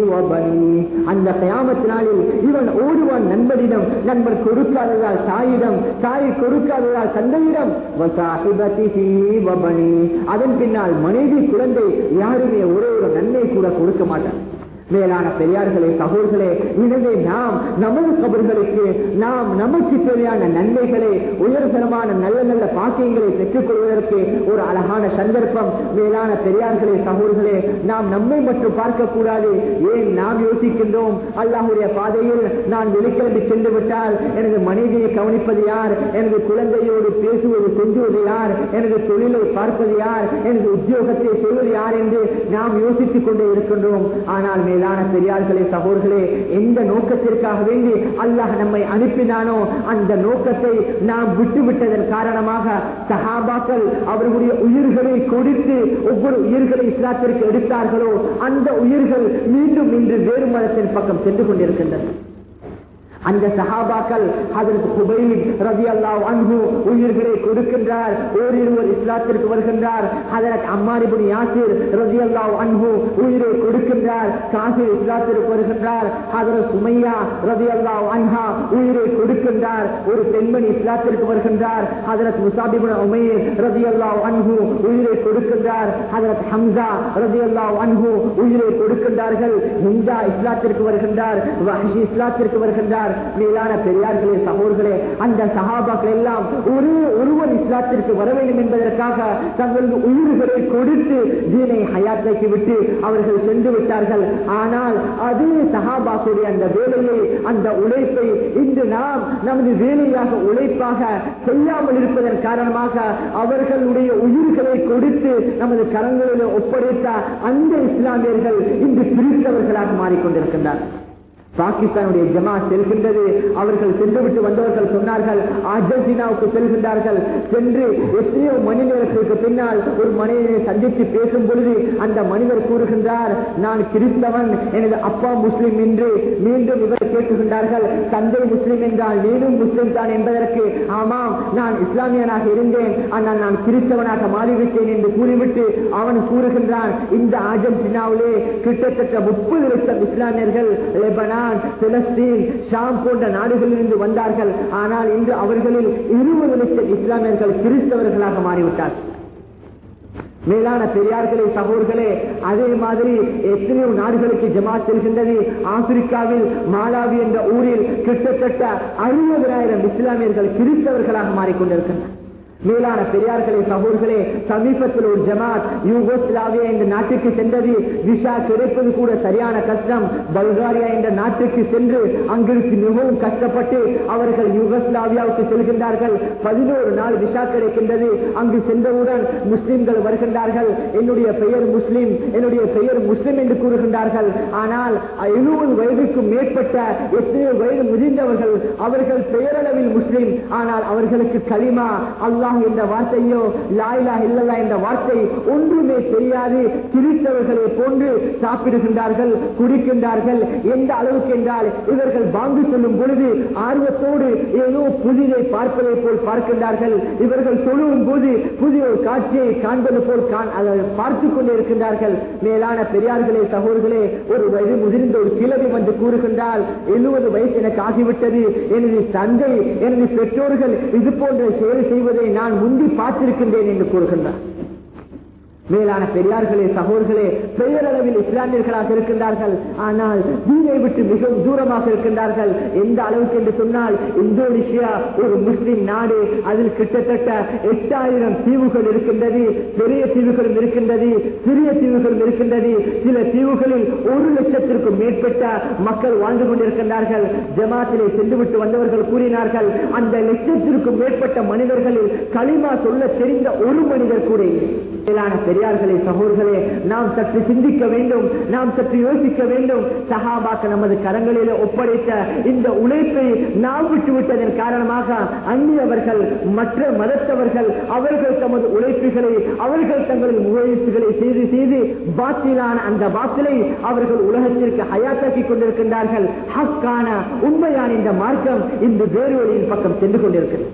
وبنيه அந்த கயாமத் நாளில் இவன் ஓடுவான் நண்பரிடம் நண்பர் கொடுக்காததால் தாயிடம் தாய் கொடுக்காததால் தந்தையிடம் வசாஹிபதிஹி வபனி அதன் பின்னால் மனைவி குழந்தை யாருமே ஒரே ஒரு நன்மை கூட கொடுக்க மாட்டான் மேலான பெரியார்களே சகோதர்களே எனவே நாம் நமது கபர்களுக்கு நாம் நமக்கு தேவையான நன்மைகளை உயர்தரமான நல்ல நல்ல பாக்கியங்களை பெற்றுக் கொள்வதற்கு ஒரு அழகான சந்தர்ப்பம் மேலான பெரியார்களே சகோதர்களே நாம் நம்மை மட்டும் பார்க்க கூடாது ஏன் நாம் யோசிக்கின்றோம் அல்லாஹுடைய பாதையில் நான் வெளிக்கிழமை சென்று விட்டால் எனது மனைவியை கவனிப்பது யார் எனது குழந்தையோடு பேசுவது கொஞ்சுவது யார் எனது தொழிலை பார்ப்பது யார் எனது உத்தியோகத்தை செய்வது யார் என்று நாம் யோசித்துக் கொண்டே இருக்கின்றோம் ஆனால் மேலான பெரியார்களே சகோதர்களே எந்த நோக்கத்திற்காக வேண்டி அல்லாஹ் நம்மை அனுப்பினானோ அந்த நோக்கத்தை நாம் விட்டுவிட்டதன் காரணமாக சஹாபாக்கள் அவர்களுடைய உயிர்களை கொடுத்து ஒவ்வொரு உயிர்களை இஸ்லாத்திற்கு எடுத்தார்களோ அந்த உயிர்கள் மீண்டும் இன்று வேறு மதத்தின் பக்கம் சென்று கொண்டிருக்கின்றன அந்த சஹாபாக்கள் அதற்கு குபைல் ரவி அல்லாஹ் அன்பு உயிர்களை கொடுக்கின்றார் ஓரிருவர் இஸ்லாத்திற்கு வருகின்றார் அதற்கு அம்மாரிபுன் யாசிர் ரவி அல்லாஹ் அன்பு உயிரை கொடுக்கின்றார் காசிர் இஸ்லாத்திற்கு வருகின்றார் அதற்கு சுமையா ரவி அல்லாஹ் அன்ஹா உயிரை கொடுக்கின்றார் ஒரு பெண்மணி இஸ்லாத்திற்கு வருகின்றார் அதற்கு முசாபிபுன் உமைர் ரவி அல்லாஹ் அன்பு உயிரை கொடுக்கின்றார் அதற்கு ஹம்சா ரவி அல்லாஹ் அன்பு உயிரை கொடுக்கின்றார்கள் ஹிந்தா இஸ்லாத்திற்கு வருகின்றார் வஹஷி இஸ்லாத்திற்கு வருகின்றார் மேலான பெரியார்களே சகோதர்களே அந்த சஹாபாக்கள் எல்லாம் ஒரு ஒருவர் இஸ்லாத்திற்கு வர வேண்டும் என்பதற்காக தங்களது உயிர்களை கொடுத்து தீனை ஹயாத்தைக்கு விட்டு அவர்கள் சென்று விட்டார்கள் ஆனால் அதே சஹாபாக்குடைய அந்த வேலையை அந்த உழைப்பை இன்று நாம் நமது வேலையாக உழைப்பாக செய்யாமல் இருப்பதன் காரணமாக அவர்களுடைய உயிர்களை கொடுத்து நமது கரங்களில் ஒப்படைத்த அந்த இஸ்லாமியர்கள் இன்று பிரித்தவர்களாக மாறிக்கொண்டிருக்கின்றார்கள் பாகிஸ்தானுடைய ஜமா செல்கின்றது அவர்கள் சென்றுவிட்டு வந்தவர்கள் சொன்னார்கள் அர்ஜென்டினாவுக்கு செல்கின்றார்கள் சென்று எத்தனையோ மணி நேரத்திற்கு பின்னால் ஒரு மனிதனை சந்தித்து பேசும் பொழுது அந்த மனிதர் கூறுகின்றார் நான் கிறிஸ்தவன் எனது அப்பா முஸ்லிம் என்று மீண்டும் இவர் கேட்டுகின்றார்கள் தந்தை முஸ்லிம் என்றால் நீனும் முஸ்லிம் தான் என்பதற்கு ஆமாம் நான் இஸ்லாமியனாக இருந்தேன் ஆனால் நான் கிறிஸ்தவனாக மாறிவிட்டேன் என்று கூறிவிட்டு அவன் கூறுகின்றான் இந்த அர்ஜென்டினாவிலே கிட்டத்தட்ட முப்பது லட்சம் இஸ்லாமியர்கள் லெபனான் பிலஸ்தீன் ஷாம் போன்ற நாடுகளிலிருந்து வந்தார்கள் ஆனால் இன்று அவர்களில் இருபது லட்சம் இஸ்லாமியர்கள் கிறிஸ்தவர்களாக மாறிவிட்டார்கள் மேலான பெரியார்களே சகோதர்களே அதே மாதிரி எத்தனையோ நாடுகளுக்கு ஜமாத் செல்கின்றது ஆப்பிரிக்காவில் மாலாவி என்ற ஊரில் கிட்டத்தட்ட அறுபதாயிரம் இஸ்லாமியர்கள் கிறிஸ்தவர்களாக மாறிக்கொண்டிருக்கின்றனர் மேலான பெரியார்களே சகோதர்களே சமீபத்தில் ஒரு ஜமாத் யூகோஸ்லாவியா என்ற நாட்டுக்கு சென்றது விசா கிடைப்பது கூட சரியான கஷ்டம் பல்காரியா என்ற நாட்டுக்கு சென்று அங்கிருக்கு மிகவும் கஷ்டப்பட்டு அவர்கள் யூகோஸ்லாவியாவுக்கு செல்கின்றார்கள் பதினோரு நாள் விசா கிடைக்கின்றது அங்கு சென்றவுடன் முஸ்லிம்கள் வருகின்றார்கள் என்னுடைய பெயர் முஸ்லிம் என்னுடைய பெயர் முஸ்லிம் என்று கூறுகின்றார்கள் ஆனால் எழுபது வயதுக்கும் மேற்பட்ட எத்தனையோ வயது முதிர்ந்தவர்கள் அவர்கள் பெயரளவில் முஸ்லிம் ஆனால் அவர்களுக்கு களிமா அல்லாஹ் என்ற வார்த்தையோ லாயிலா இல்லல்லா என்ற வார்த்தை ஒன்றுமே தெரியாது கிறிஸ்தவர்களை போன்று சாப்பிடுகின்றார்கள் குடிக்கின்றார்கள் எந்த அளவுக்கு என்றால் இவர்கள் பாங்கு சொல்லும் பொழுது ஆர்வத்தோடு ஏதோ புதிதை பார்ப்பதை போல் பார்க்கின்றார்கள் இவர்கள் தொழுவும் போது புதிய ஒரு காட்சியை காண்பது போல் பார்த்துக் கொண்டே இருக்கின்றார்கள் மேலான பெரியார்களே சகோதர்களே ஒரு வயது முதிர்ந்த ஒரு கிழவி வந்து கூறுகின்றால் எழுபது வயசு எனக்கு ஆகிவிட்டது எனது தந்தை எனது பெற்றோர்கள் இது போன்ற செயல் செய்வதை நான் முந்தி பார்த்திருக்கின்றேன் என்று கூறுகின்றார் மேலான பெரியார்களே சகோதர்களே பெயரளவில் இஸ்லாமியர்களாக இருக்கின்றார்கள் ஆனால் தீனை விட்டு மிகவும் தூரமாக இருக்கின்றார்கள் எந்த அளவுக்கு என்று சொன்னால் இந்தோனேஷியா ஒரு முஸ்லிம் நாடு அதில் கிட்டத்தட்ட எட்டாயிரம் தீவுகள் இருக்கின்றது பெரிய தீவுகளும் இருக்கின்றது சிறிய தீவுகளும் இருக்கின்றது சில தீவுகளில் ஒரு லட்சத்திற்கும் மேற்பட்ட மக்கள் வாழ்ந்து கொண்டிருக்கின்றார்கள் ஜமாத்திலே சென்றுவிட்டு வந்தவர்கள் கூறினார்கள் அந்த லட்சத்திற்கும் மேற்பட்ட மனிதர்களில் களிமா சொல்ல தெரிந்த ஒரு மனிதர் கூட இல்லை மேலான பெரியார்களே சகோதர்களே நாம் சற்று சிந்திக்க வேண்டும் நாம் சற்று யோசிக்க வேண்டும் சஹாபாக்க நமது கரங்களிலே ஒப்படைத்த இந்த உழைப்பை நாம் விட்டுவிட்டதன் காரணமாக அந்நியவர்கள் மற்ற மதத்தவர்கள் அவர்கள் தமது உழைப்புகளை அவர்கள் தங்களது முயற்சிகளை செய்து செய்து பாத்திலான அந்த பாத்திலை அவர்கள் உலகத்திற்கு ஹயாத்தாக்கி கொண்டிருக்கின்றார்கள் ஹக்கான உண்மையான இந்த மார்க்கம் இந்த வேறு வழியின் பக்கம் சென்று கொண்டிருக்கிறது